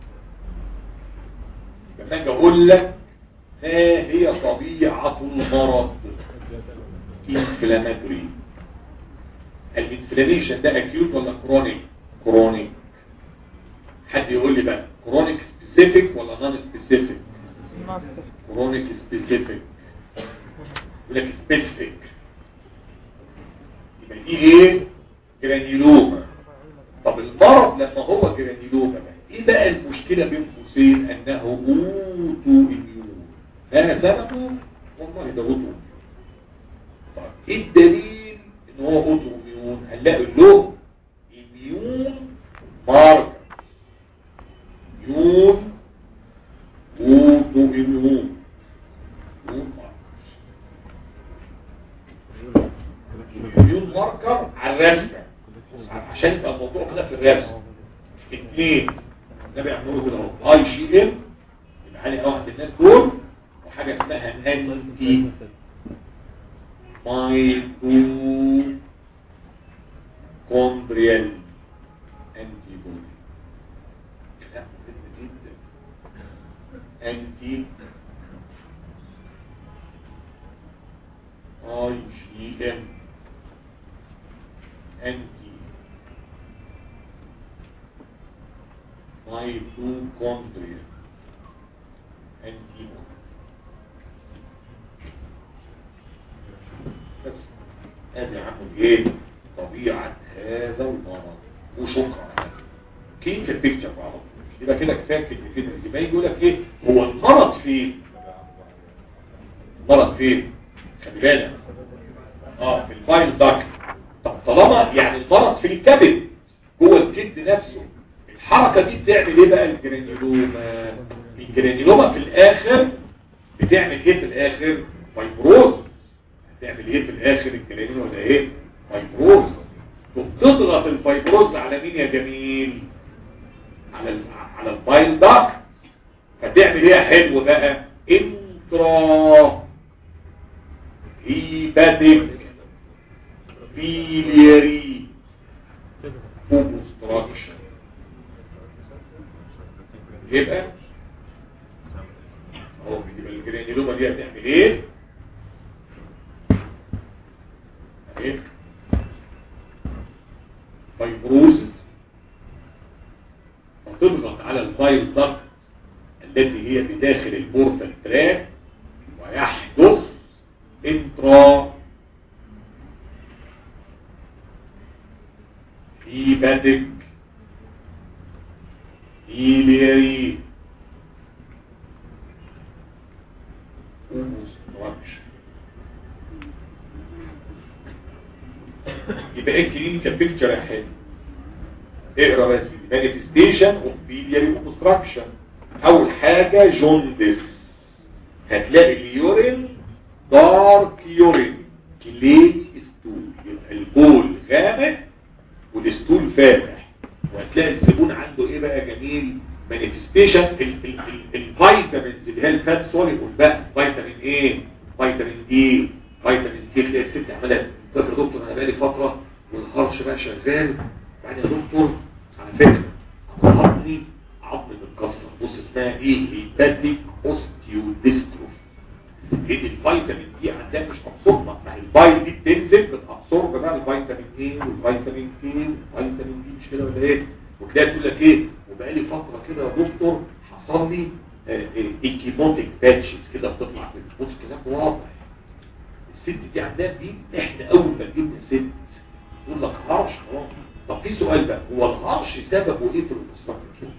لما اجي اقول لك ما هي طبيعة المرض انفلاماتوري الانفلاميشن ده اكيوت ولا كرونيك كرونيك حد يقول لي بقى كرونيك سبيسيفيك ولا نون سبيسيفيك كرونيك سبيسيفيك يقول لك سبيسيفيك يبقى دي ايه جرانيلوما طب المرض لما هو جرانيلوما بقى ايه بقى المشكله بين قوسين انه اوتو اميون ما سببه والله ده اوتو اميون طب ايه الدليل ان هو اوتو اميون هنلاقي له اميون ماركر اميون اوتو اميون اميون ماركر اميون ماركر على الرسمه عشان يبقى الموضوع كده في الرسم اثنين ده بيعملوا كده اهو اي جي ام يبقى عالي قوي عند الناس دول وحاجه اسمها انتي مايتو كوندريال انتي بودي كلام مهم جدا انتي اي جي ام انتي ميتوكوندريا انتي بس ادي عم ايه طبيعة هذا المرض وشكرا كيف البيكتشر على طول يبقى كده كفايه كلمتين اللي باقي يقول لك ايه هو المرض فين المرض فين خلي بالك اه في الفايل داكت طب طالما يعني المرض في الكبد جوه الجلد نفسه الحركة دي بتعمل ايه بقى الجرانيلوما الجرانيلوما في الاخر بتعمل ايه في الاخر فايبروز بتعمل ايه في الاخر الجرانيلوما ده ايه فايبروز وبتضغط الفايبروز على مين يا جميل على ال على البايل داكت فتعمل ايه يا حلو بقى انترا هيباتيك بيلياري اوبستراكشن يبقى اهو يبقى الجرانيلوما دي هتعمل ايه اهي فايبروزس فتضغط على الفايل دكت التي هي بداخل البورتال تراك ويحدث انترا هيباتيك هيلياري اوبستراكشن يبقى ايه كلينيكال بيكتشر يا حلو اقرا بس مانيفستيشن اوف بيلياري اوبستراكشن اول حاجه جوندس هتلاقي اليورين دارك يورين كلي ستول يبقى البول غامق والستول فاتح وهتلاقي الزبون عنده ايه بقى جميل مانيفستيشن الفيتامينز اللي هي الفات سوليبل بقى فيتامين ايه فيتامين دي فيتامين دي تلاقي الست عماله فاكر دكتور انا بقالي فتره والهرش بقى شغال بعد يا دكتور على فكره انا عظمي عظمي متكسر بص اسمها ايه هيباتيك اوستيوديستروفي لان الفيتامين دي عندها مش مبسوطه ما هي الفايل دي بتنزل بتابسورب بقى الفيتامين ايه والفيتامين كي والفيتامين دي مش كده ولا ايه وتلاقي تقول لك ايه وبقالي فتره كده يا دكتور حصل لي ايكيموتيك باتشز كده بتطلع كده بص كلام واضح الست دي عندها دي احنا اول ما جبنا ست يقول لك هرش خلاص طب في سؤال بقى هو الهرش سببه ايه في الاوبستراكتيف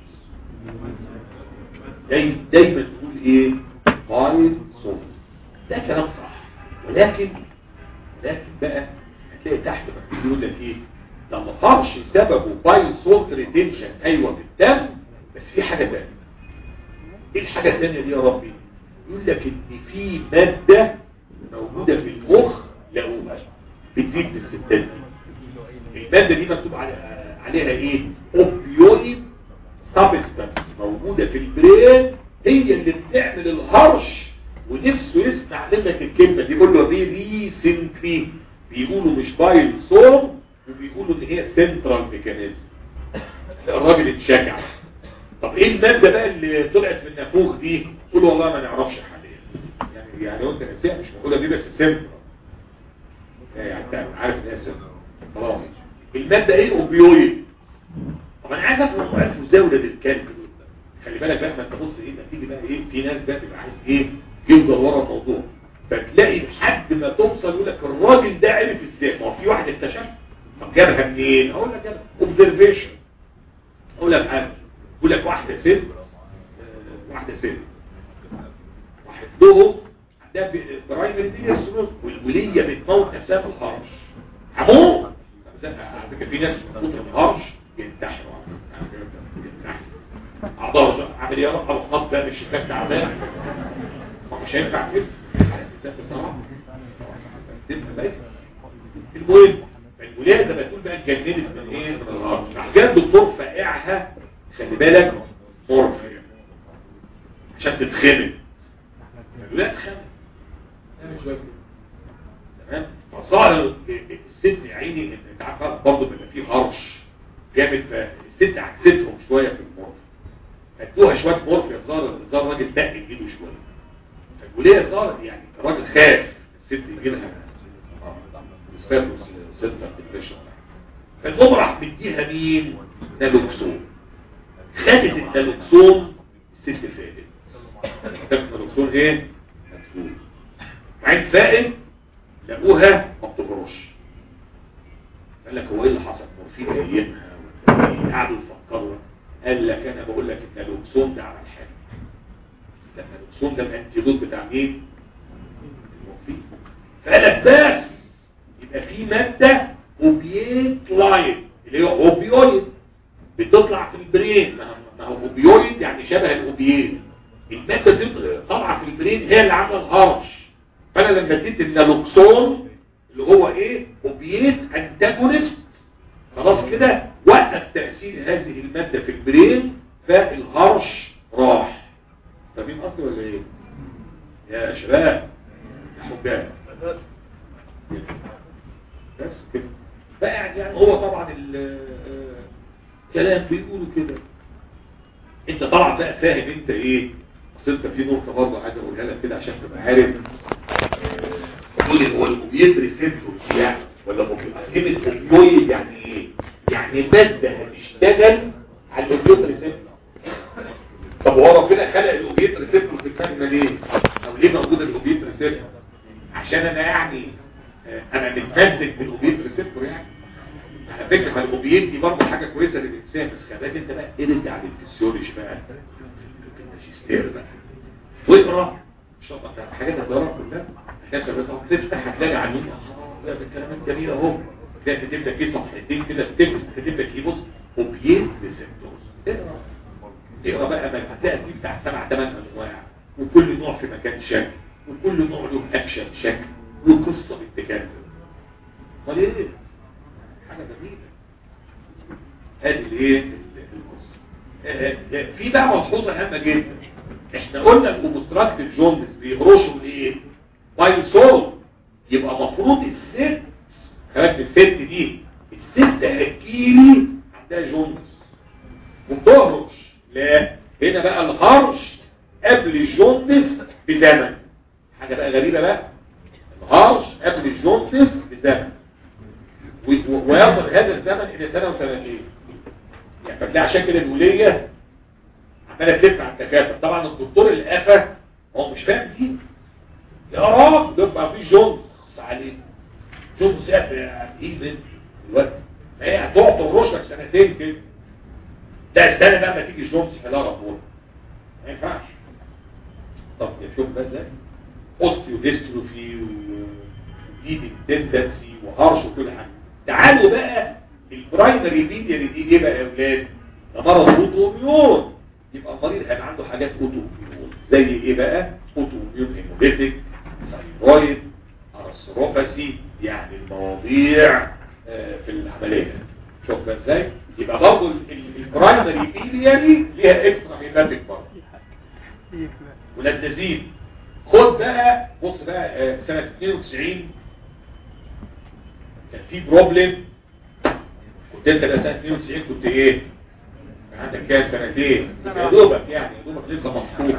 دايما دايما تقول ايه قايد صوت ده كلام صح ولكن لكن بقى هتلاقي تحت مكتوب يقول لك ايه ده الهرش سببه بايل سولت ريتنشن ايوه في الدم بس في حاجه ثانيه ايه الحاجه الثانيه دي يا ربي يقول لك ان في ماده موجوده في المخ لقوها بتزيد في الستات دي الماده دي مكتوب عليها عليها ايه اوبيويد سبستانس موجوده في البرين هي اللي بتعمل الهرش ونفسه يسمع منك الكلمة دي يقول له دي ريسنتلي بيقولوا مش بايل صوم وبيقولوا ان هي سنترال ميكانيزم الراجل اتشجع طب ايه المادة بقى اللي طلعت من النافوخ دي قول والله ما نعرفش حاليا يعني يعني لو انت نسيها مش موجودة دي بس سنترال يعني انت عارف ان هي سنترال خلاص المادة ايه اوبيويد طب انا عايز افهم عارفه ازاي ولاد الكلب دول خلي بالك بقى ما انت بص ايه ما تيجي بقى ايه في ناس بقى تبقى عايز ايه يفضل ورا الموضوع فتلاقي لحد ما توصل يقول لك الراجل ده عرف ازاي ما هو في واحد اكتشف طب جابها منين اقول لك جابها اوبزرفيشن اقول لك حاجه يقول لك واحده ست آه، واحده ست واحد لهم عندها برايمري ديليسروس والوليه بتموت نفسها في الهرش هموت على فكره في ناس من كتر الهرش ينتحروا على فكرة، ينتحروا اعضاء عامل ايه رفع الخط ده مش شباك تعبان ما مش هينفع كده ده بصراحه تبقى بايخ. المهم الولاده لما تقول بقى اتجننت من ايه من الهرش راح جاب الدكتور فقعها خلي بالك مورفيا عشان تتخنق الولاده اتخنق يعني شويه كده. تمام فصار الست يا عيني انت عارف برضه بيبقى فيه هرش جامد فالست عكستهم شويه في المورفيا ادوها شويه مورفيا ظهر ظهر الراجل دق ايده شويه فالوليه صارت يعني الراجل خاف الست يجي لها ستاتوس ستة ديبريشن فالمهم راح مديها مين نالوكسون خدت النالوكسون الست فاتت خدت النالوكسون ايه مدفون بعدين فائد لقوها ما بتجرش قال لك هو ايه اللي حصل مورفين ايامها ولا إيه؟ قعدوا يفكروا قال لك انا بقول لك النالوكسون ده عمل حاجه لما النالوكسون ده الانتيدوت بتاع مين المورفين فقال لك بس يبقى في ماده اوبييت لاين اللي هي اوبيويد بتطلع في البرين ما هو- ما هو اوبيويد يعني شبه الاوبيين الماده دي طالعه في البرين هي اللي عامله الهرش فانا لما اديت النالوكسون اللي هو ايه اوبييت انتاجونست خلاص كده وقف تاثير هذه الماده في البرين فالهرش راح فاهمين قصدي ولا ايه يا شباب يا حباب بس كده فقاعد يعني هو طبعا الكلام بيقولوا كده انت طبعا بقى فاهم انت ايه اصل انت في نقطه برضه عايز اقولها لك كده عشان تبقى عارف تقول هو الاوبيد ريسبتور يعني ولا ممكن كلمه اوبيويد يعني ايه يعني ماده هتشتغل على الاوبيد ريسبتور طب هو ربنا خلق الاوبيد ريسبتور في الكلمه ليه او ليه موجود الاوبيد ريسبتور عشان انا يعني آه، انا متمزج بالاوبيد ريسبتور يعني على فكره ما الاوبيد دي برضه حاجه كويسه للانسان بس خلي بالك انت بقى ارجع للفسيولوجي بقى في الماجستير بقى واقرا ان شاء الله تعالى حاجات هتقراها كلها عشان بتقعد تفتح هتلاقي عنهم ده الكلام الجميل اهو تلاقي كاتب لك ايه صفحتين كده في تكست كاتب لك ايه بص اوبيد ريسبتورز اقرا اقرا بقى ما هتلاقي فيه بتاع سبع ثمان انواع وكل نوع في مكان شكل وكل نوع له اكشن شكل وقصه بالتكلم امال ايه حاجه جميله ادي الايه القصه آه، آه، في بقى ملحوظه هامه جدا احنا قلنا الاوبستراكتيف جوندس بيهرشوا الايه بايلسول يبقى مفروض الست خلاك الست دي الست هتجيلي عندها جوندس وبتهرش لا هنا بقى الهرش قبل الجوندس بزمن حاجه بقى غريبه بقى الهرش قبل الجوندس بزمن و- و- ويصل هذا الزمن الى سنه وسنتين يعني فتلاقي عشان كده الوليه عماله تلف على الدكاتره طبعا الدكتور القفا هو مش فاهم دي يا رب ده بقى في جونز خص عليه جونز يعني ايه بنت دلوقتي ما هي هتقعد تهرش لك سنتين كده ده استنى بقى ما تيجي جونز يحلها ربنا ما ينفعش طب شوف بقى ازاي اوستيو ديستروفي وايدي تندنسي وهرش وكل حاجه تعالوا بقى البرايمري ميديا دي ايه بقى يا اولاد ده مرض اوتو اميون يبقى المريض هيبقى عنده حاجات اوتو اميون زي ايه بقى اوتو اميون هيموليتيك ثايرويد ارثروباثي يعني المواضيع آه، في العمليه شوف بقى ازاي يبقى برضه البرايمري ميديا دي ليها اكسترا هيماتيك برضه ولادزين خد بقى بص بقى آه، سنة 92 كان في بروبلم كنت انت بقى سنة 92 كنت ايه كان عندك كام سنتين يا دوبك يعني يا دوبك لسه مفتوح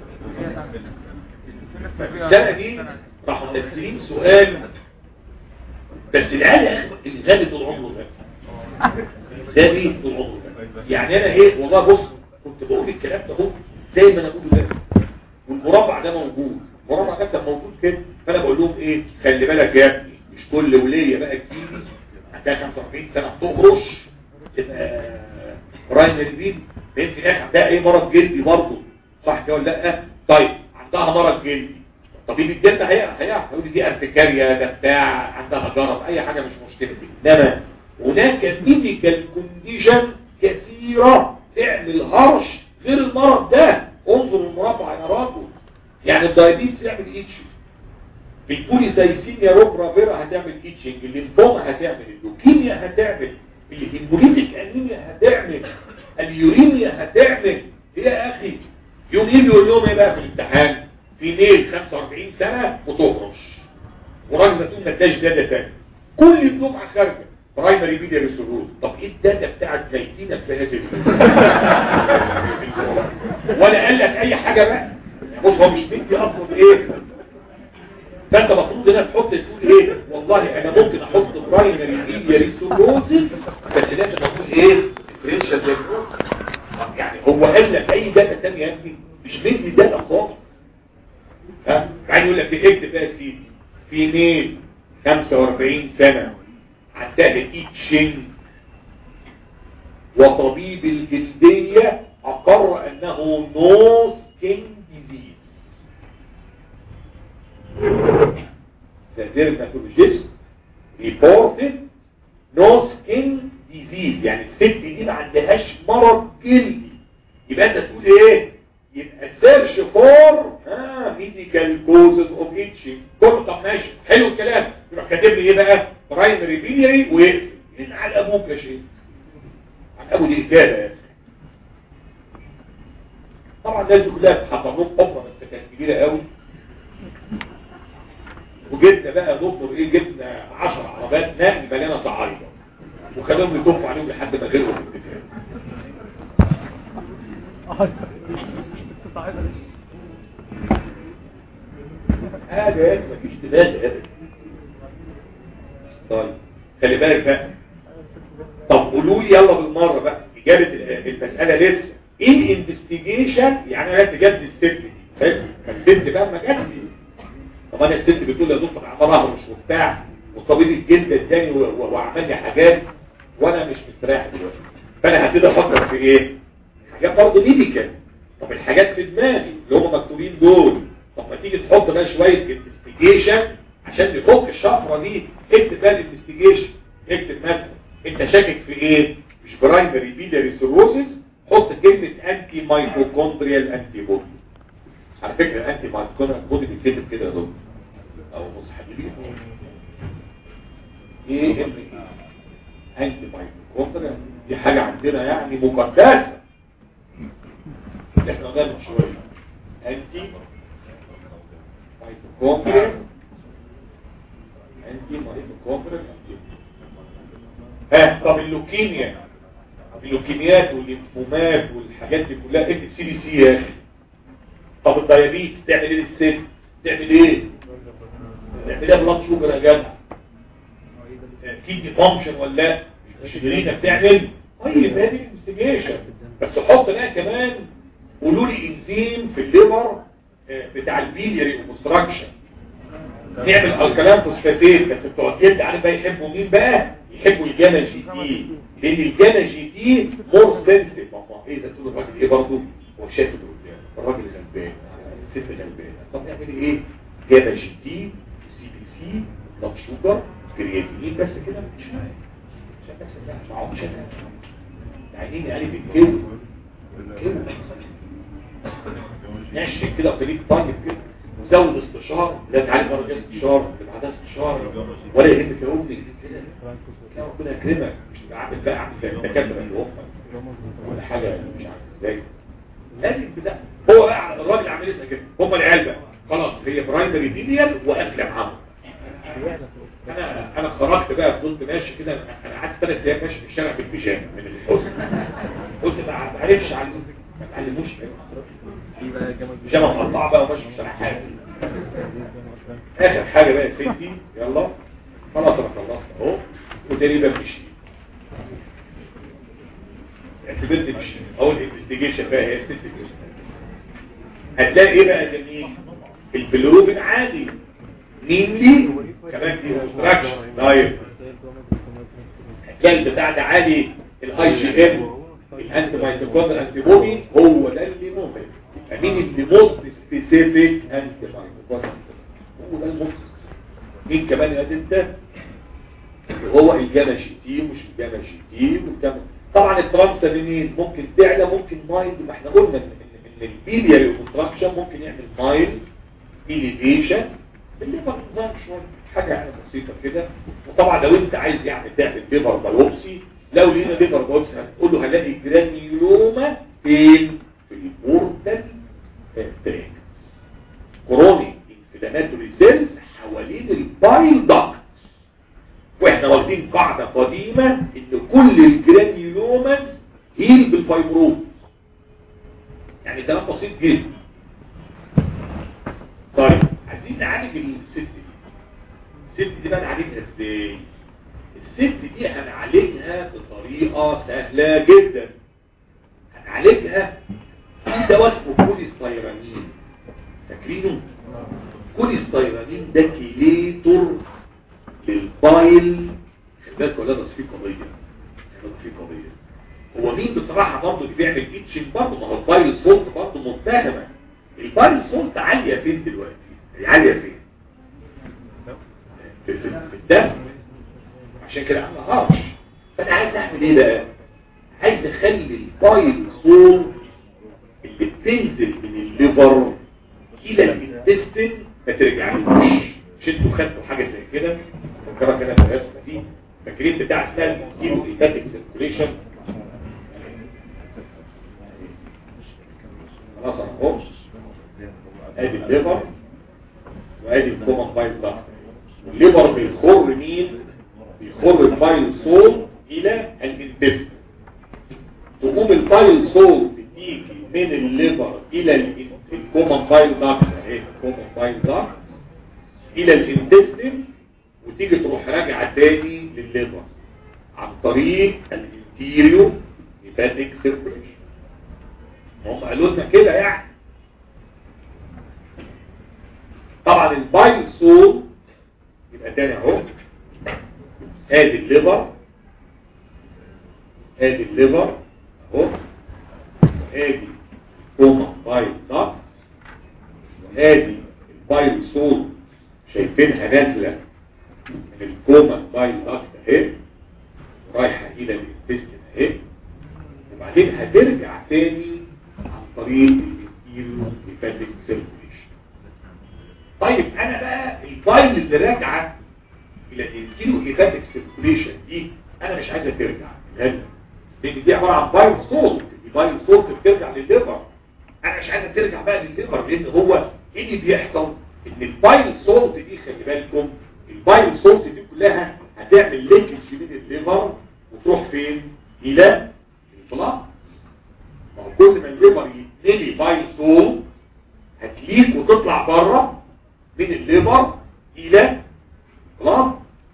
السنة دي راحوا منزلين سؤال بس العيال يا اخي الغالي طول عمره غالي غالي طول عمره غالي يعني انا ايه والله بص كنت بقول الكلام ده اهو زي ما انا بقوله ده والمربع ده موجود المربع ده كان موجود كده فانا بقول لهم ايه خلي بالك يا ابني مش كل وليه بقى تجيلي عندها 45 سنه بتخرج تبقى برايمري بين يمكن ايه عندها ايه مرض جلدي برضه صح كده ولا لا طيب عندها مرض جلدي طبيب الجلد هي هي هيقول لي دي ارتكاريا ده بتاع عندها جرب اي حاجه مش مشكله انما هناك ميديكال كونديشن كثيره تعمل هرش غير المرض ده انظر المربع يا راجل يعني الدايابيتس يعمل ايتشنج البوليسايسيميا روبرا فيرا هتعمل ايتشنج الليمفوما هتعمل اللوكيميا هتعمل الهيموليتيك انيميا هتعمل اليوريميا هتعمل ايه يا اخي يوم يجي يقول لهم ايه بقى في الامتحان في ميل 45 سنه وتهرش وراجل زيتون ما اداش داتا تاني كل الدفعه خارجه برايمري بيديا ريسولوز طب ايه الداتا بتاعت ميتينك في هذه ولا قال لك اي حاجه بقى بص هو مش مدي اصلا ايه فانت المفروض هنا تحط تقول ايه والله انا ممكن احط برايمري بيديا ريسولوز بس لازم اقول ايه ديفرنشال دايجنوز يعني هو قال لك اي داتا تانية يا ابني مش مدي داتا خالص ها بعدين يقول لك إيه؟ اكتب بقى يا سيدي في ميل 45 سنه عندها ايتشنج وطبيب الجلدية أقر أنه نو سكين ديزيز The dermatologist reported no skin disease يعني الست دي ما عندهاش مرض جلدي يبقى انت تقول ايه يبقى سيرش فور ها ميديكال كوزز اوف ايتشنج كله طب ماشي حلو الكلام يروح كاتب لي ايه بقى برايمري بيليري ويقفل من على ابوك يا شيخ عن ابو الاجابه يا أخي. طبعا الناس دي كلها بتحضر لهم حفره بس كانت كبيره قوي وجبنا بقى دكتور ايه جبنا 10 عربات نقل مليانه صعايده وخلوهم يطفوا عليهم لحد ما غيرهم الاتفاق هذا يا أخي مفيش دماغ ابدا طيب خلي بالك بقى طب قولوا لي يلا بالمره بقى اجابه ال- المساله لسه ايه الانفستيجيشن يعني انا تجد الست دي حلو فالست بقى ما جاتش طب انا الست بتقول يا دكتور عمرها مش وبتاع وطبيب الجلد اداني و- و- وعمل لي حاجات وانا مش مستريح دلوقتي فانا هبتدي افكر في ايه حاجات برضه ميديكال طب الحاجات في دماغي اللي هم مكتوبين دول طب ما تيجي تحط بقى شويه انفستيجيشن عشان تفك الشفره دي اكتب بقى الانفستيجيشن اكتب مثلا انت شاكك في ايه مش برايمري بيلاري سيروسيس حط كلمه انتي مايتوكوندريال انتي بودي على فكره الانتي مايتوكوندريال بودي بيتكتب كده يا دكتور او بص حبيبي ايه ام ايه انتي مايتوكوندريال دي حاجه عندنا يعني مقدسه احنا قلنا من شويه انتي مايتوكوندريال انتي مايتوكوندريال انتي ها طب اللوكيميا اللوكيميات والليمفومات والحاجات دي كلها اكتب سي بي سي يا اخي طب الديابيتس تعمل ايه للست تعمل ايه تعمل ايه بلاد شوجر يا جدع كيدني فانكشن ولا لا مش شجرينه بتعمل طيب هذه انفستيجيشن بس حط بقى كمان قولوا لي انزيم في الليفر آه، بتاع البيلياري اوبستراكشن نعمل الكلام فوسفاتيت بس بتوع الجلد عارف بقى يحبوا مين بقى يحبوا الجانا جي تي لان الجانا جي تي مور سنسيتيف ايه ده تقول الراجل ايه برضه هو شايف اللي قدامه الراجل غلبان الست غلبانه طب نعمل ايه جانا جي تي سي بي سي بلاد شوجر كرياتينين بس كده مش معايا عشان بس لا ما اقعدش انا عينيني قلب الكيلو كيلو نشف كده وخليك طيب كده وزود استشار لا تعالي مرة جاي استشار اللي بعدها استشار ولا يهمك يا امي كده لا ربنا يكرمك مش تبقى عامل بقى عامل زي الدكاتره اللي هم ولا حاجه مش عارف ازاي لازم بتاع هو بقى الراجل عامل لسه كده هم العيال بقى خلاص برايمري بيليال وقافله معاهم انا انا خرجت بقى فضلت ماشي كده انا قعدت ثلاث ايام ماشي في الشارع بالبيجامه من الحزن قلت ما بعرفش على ما تعلموش في بقى جمل بيجامه مقطعه بقى وماشي في الشارع حاجه اخر حاجه بقى يا سيدي يلا خلاص انا خلصت اهو وتقريبا مشي اعتبرت مشي اول انفستيجيشن بقى هي ست هتلاقي ايه بقى يا جميل البلوروبين عادي مين لي كمان دي اوبستراكشن طيب هتلاقي البتاع ده عادي الاي جي ام الانتي مايتوكوندريال انتي بودي هو ده اللي مهم يبقى مين اللي موست سبيسيفيك انتي مايتوكوندريال هو ده الموست مين كمان يا انت هو الجاما جي تي ومش الجاما جي تي والكلام طبعا الترانسامينيز ممكن تعلى ممكن مايل ما احنا قلنا ان ان البيلياري اوبستراكشن ممكن يعمل مايل اليفيشن الليفر نظام شويه حاجه يعني بسيطه كده وطبعا لو انت عايز يعني تعمل ليفر بايوبسي لو لقينا ليفر بايوبسي هنقول له هنلاقي جرانيولوما فين في البورتال تراك كرونيك انفلاماتوري سيلز حوالين البايل داكت واحنا واخدين قاعده قديمه ان كل الجرانيولوماز هيل بالفايبروز يعني كلام بسيط جدا طيب عايزين نعالج الست دي الست دي بقى نعالجها ازاي الست دي هنعالجها بطريقه سهله جدا هنعالجها في دواء اسمه كوليستيرامين فاكرينه كوليستيرامين ده كيليتور للبايل خلي بالك ولا في قضيه خلي في قضيه هو مين بصراحه برضه اللي بيعمل ايتشنج برضه ما هو البايل سولت برضه متهمه البايل سولت عاليه فين دلوقتي هي عاليه فين في, في, في الدم عشان كده عامله هرش فانا عايز اعمل ايه بقى عايز اخلي البايل سولت اللي بتنزل من الليفر الى الانتستين ما ترجعلوش مش انتوا خدتوا حاجه زي كده فكرك انا في الرسمه دي فاكرين بتاع اسمها الكيلو ايتاتيك سيركوليشن خلاص انا اهو ادي الليفر وادي الكومن بايل ضغط والليفر بيخر مين بيخر البايل سول الى الانتستين تقوم البايل سول بتيجي من الليفر الى الكومن بايل ضغط اهي الكومن بايل ضغط الى الانتستين وتيجي تروح راجعه تاني للليفر عن طريق الانتيريو هيباتيك سيركوليشن هم قالوا لنا كده يعني طبعا البايل سول يبقى تاني اهو ادي الليفر ادي الليفر اهو ادي كوما بايل داكت وادي البايل سول شايفينها نازله من الكوما بايل داكت اهي رايحه الى الانتستين اهي وبعدين هترجع تاني عن طريق الانتيريو هيباتيك سيركوليشن طيب انا بقى الفايل اللي راجعه الى الانتيريو هيباتيك سيركوليشن دي انا مش عايزها ترجع لان لان دي عباره عن بايل صوت دي بايل صوت بترجع للليفر انا مش عايزها ترجع بقى للليفر لان هو ايه اللي بيحصل ان البايل صوت دي خلي بالكم البايل صوت دي كلها هتعمل لينكج بين الليفر وتروح فين الى البلاد ما هو كل ما الليفر يتنمي بايل صوت هتليك وتطلع بره من الليفر الى البلاد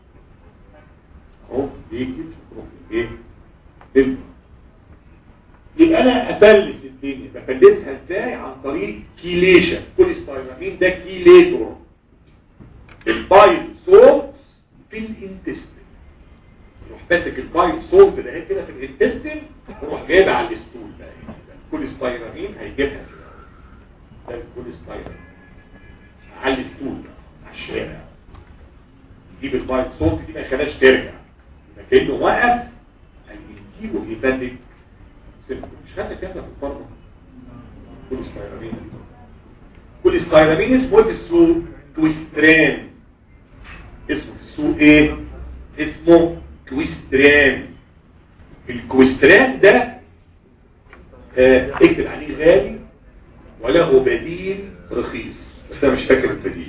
اهو ليكج وتروح ايه للبلاد يبقى انا افلس الدنيا بفلسها ازاي عن طريق كيليشن كل ستايرامين ده كيليتور البايل سولت في الانتستين يروح ماسك البايل سولت ده كده في الانتستين ويروح جايبها على الستول بقى كل ستايرامين هيجيبها كده ده كل ستايرامين على الستول بقى على الشارع يجيب البايل سولت دي ما يخليهاش ترجع يبقى كانه وقف هيجيبه هيباتيك مش خدنا الكلام ده في الفرمة كل سبايرامين كل سبايرامين اسمه ايه في السوق كويستران اسمه في السوق ايه اسمه كويستران الكويستران ده اه اكتب عليه غالي وله بديل رخيص بس انا مش فاكر البديل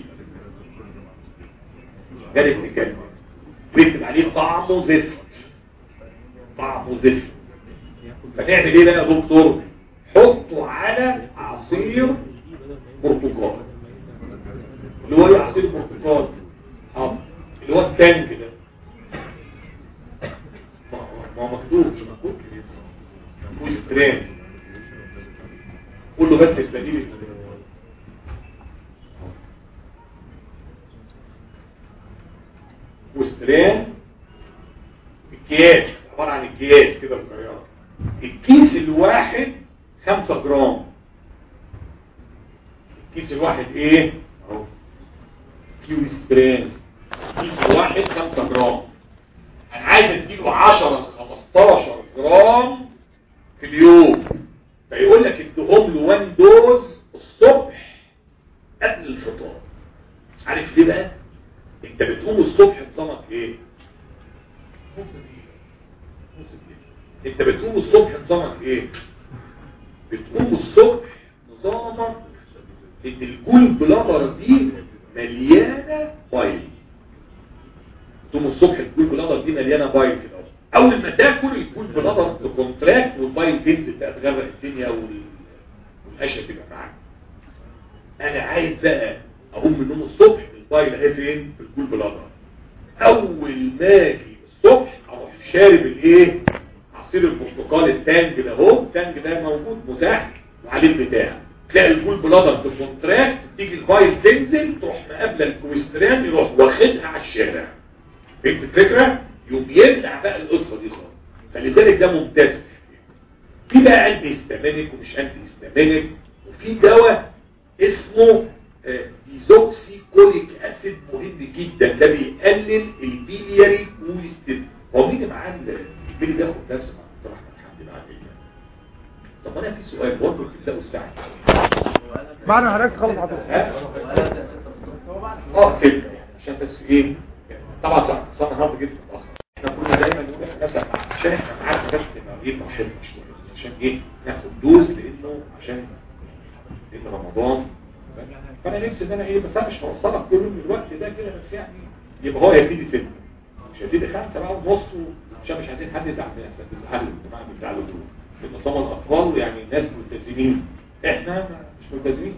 ده الابتكار ويكتب عليه طعمه زفت طعمه زفت فنعمل ايه بقى يا دكتور حطه على عصير برتقال اللي هو ايه عصير برتقال اه اللي هو التانك ده ما ما هو مكتوب مش مكتوب وستران قول له بس البديل وستران الكياس عبارة عن الكياس كده صغيرة الكيس الواحد خمسة جرام الكيس الواحد ايه اهو كيو ستران الكيس الواحد خمسة جرام انا عايز اديله 10 ل 15 جرام في اليوم فيقول لك اديهم له 1 دوز الصبح قبل الفطار عارف ليه بقى انت بتقوم الصبح نظامك ايه انت بتقوم الصبح نظامك ايه بتقوم الصبح نظامك ان الجول بلادر دي مليانه بايل تقوم الصبح الجول بلادر دي مليانه بايل كده اول ما تاكل الجول بلادر تكونتراكت والبايل تنزل بقى تغرق الدنيا وال- والقشه تبقى معاك انا عايز بقى اقوم من النوم الصبح البايل اهي فين في الجول بلادر اول ما اجي الصبح اروح شارب الايه عصير البرتقال التانج ده اهو التانج ده موجود متاح وعليه البتاع تلاقي الجول بلادر تكونتراكت تيجي البايل تنزل تروح مقابله الكويستران يروح واخدها على الشارع فهمت الفكره يوم يبلع بقى القصه دي خالص فلذلك ده ممتاز في بقى انتي هيستامينيك ومش انتي هيستامينيك وفي دواء اسمه آه، ديزوكسي كوليك اسيد مهم جدا ده بيقلل البيلياري كوليستين هو مين اللي معاه البيلي ده ياخد نفس مع دكتور احمد حمدي معاه البيلي طب انا في سؤال برضه في الله والساعه بعد ما حضرتك تخلص على طول اه ستة يعني عشان بس ايه طبعا صح صح النهارده جيت متاخر احنا كنا دايما نقول احنا نسال عشان احنا معانا بس مواعيد راحتنا شويه بس عشان ايه ناخد دوز لانه عشان لان رمضان فانا نفسي ان انا ايه بس انا مش هوصلك كل يوم الوقت ده كده بس يعني يبقى هو يبتدي ستة مش هيبتدي خمسة بقى ونص عشان مش عايزين حد يزعل مننا عشان تزعلوا الجماعه بيزعلوا دول لان طبعا الاطفال يعني ناس ملتزمين احنا مش ملتزمين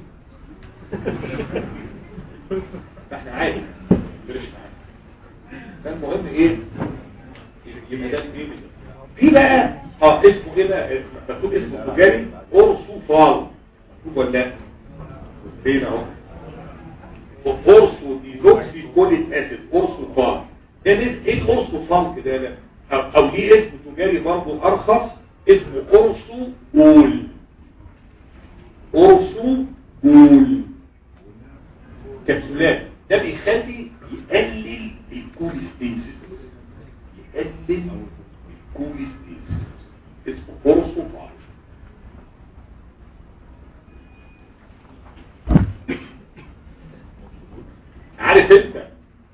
فاحنا عادي مش معانا فالمهم ايه يبقى ده ايه في بقى اه اسمه ايه بقى مكتوب اسمه تجاري اورسوفال مكتوب ولا لا فين اهو اورسو ديزوكسي كوليك اسيد اورسوفال ده نس- ايه الاورسوفال كده ده او, أو ليه اسم تجاري برضه ارخص اسمه اورسو جول اورسو جول كبسولات ده بيخلي يقلل الكوليستيزيس يقلل الكوليستيزيس اسمه اورسوفال عارف انت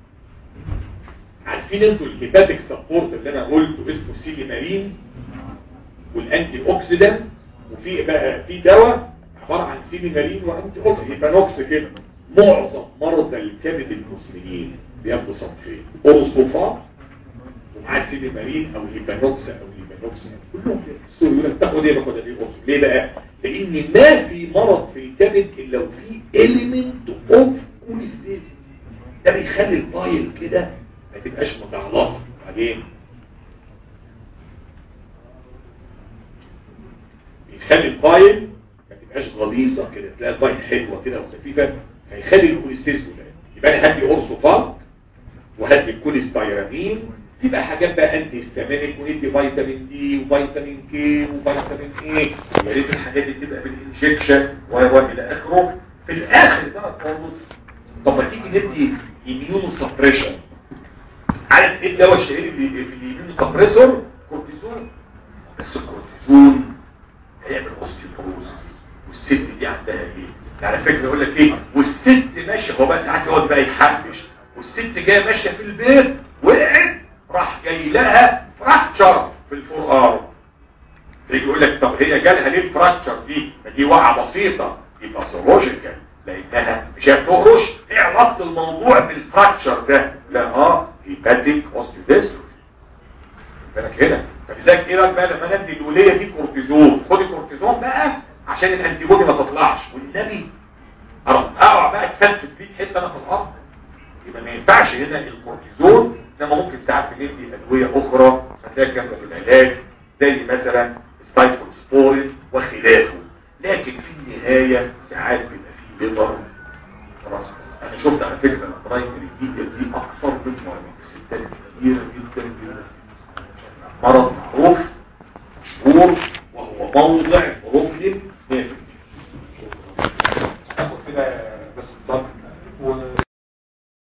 عارفين انتوا الهيباتيك سبورت اللي انا قلته اسمه سيلي مارين والانتي اوكسيدانت وفي بقى في دواء عباره عن سيلي مارين وانتي اوكسيدانت هيبانوكس كده معظم مرضى الكبد المسلمين بياخدوا صنفين اورسوفا ومعاه سيلي مارين او هيبانوكس او هيبانوكس كلهم كده السوري يقول لك تاخد ايه باخد ايه أورسو. ليه بقى؟ لان ما في مرض في الكبد الا وفيه element اوف كوليستيز ده بيخلي البايل كده ما تبقاش متعلقه بعدين بيخلي البايل ما تبقاش غليظه كده تلاقي البايل حلوه كده وخفيفه فيخلي الكوليستيز قليل يبقى انا هدي اورسوفال وهدي الكوليستيرامين في بقى حاجات بقى انتي هيستامينيك وندي فيتامين دي وفيتامين كي وفيتامين اي يا ريت الحاجات دي تبقى بالانجكشن و و الى اخره في الاخر بقى خالص طب ما تيجي ندي اميونو سبريشن عارف ايه الدواء الشهير اللي في الاميونو سبريسور كورتيزون بس الكورتيزون هيعمل اوستيوبروزس والست دي عندها ايه على فكره يقول لك ايه والست ماشيه هو بقى ساعات يقعد بقى يتحبش والست جايه ماشيه في البيت وقعت راح جاي لها فراكشر في الفرقار يجي يقول لك طب هي جالها ليه الفراكشر دي ما دي وقعه بسيطه يبقى سيرولوجيكال لانها مش هتهرش ايه علاقه الموضوع بالفراكشر ده لا اه هيباتيك اوستيوديستروفي بالك هنا فلذلك ايه رايك بقى لما ندي الوليه دي كورتيزون خدي كورتيزون بقى عشان الانتي بودي ما تطلعش والنبي اقع بقى اتفتت بيه حته انا في الارض يبقى ما ينفعش هنا الكورتيزون انما ممكن ساعات بندي ادويه اخرى هتلاقي جنبها في العلاج زي مثلا سبايكولسبورين وخلافه لكن في النهايه ساعات بيبقى في بيضر خلاص انا شفت على فكره البرايمري دي دي اكثر من في ستات كتيره جدا جدا مرض معروف مشهور وهو موضع بروبلم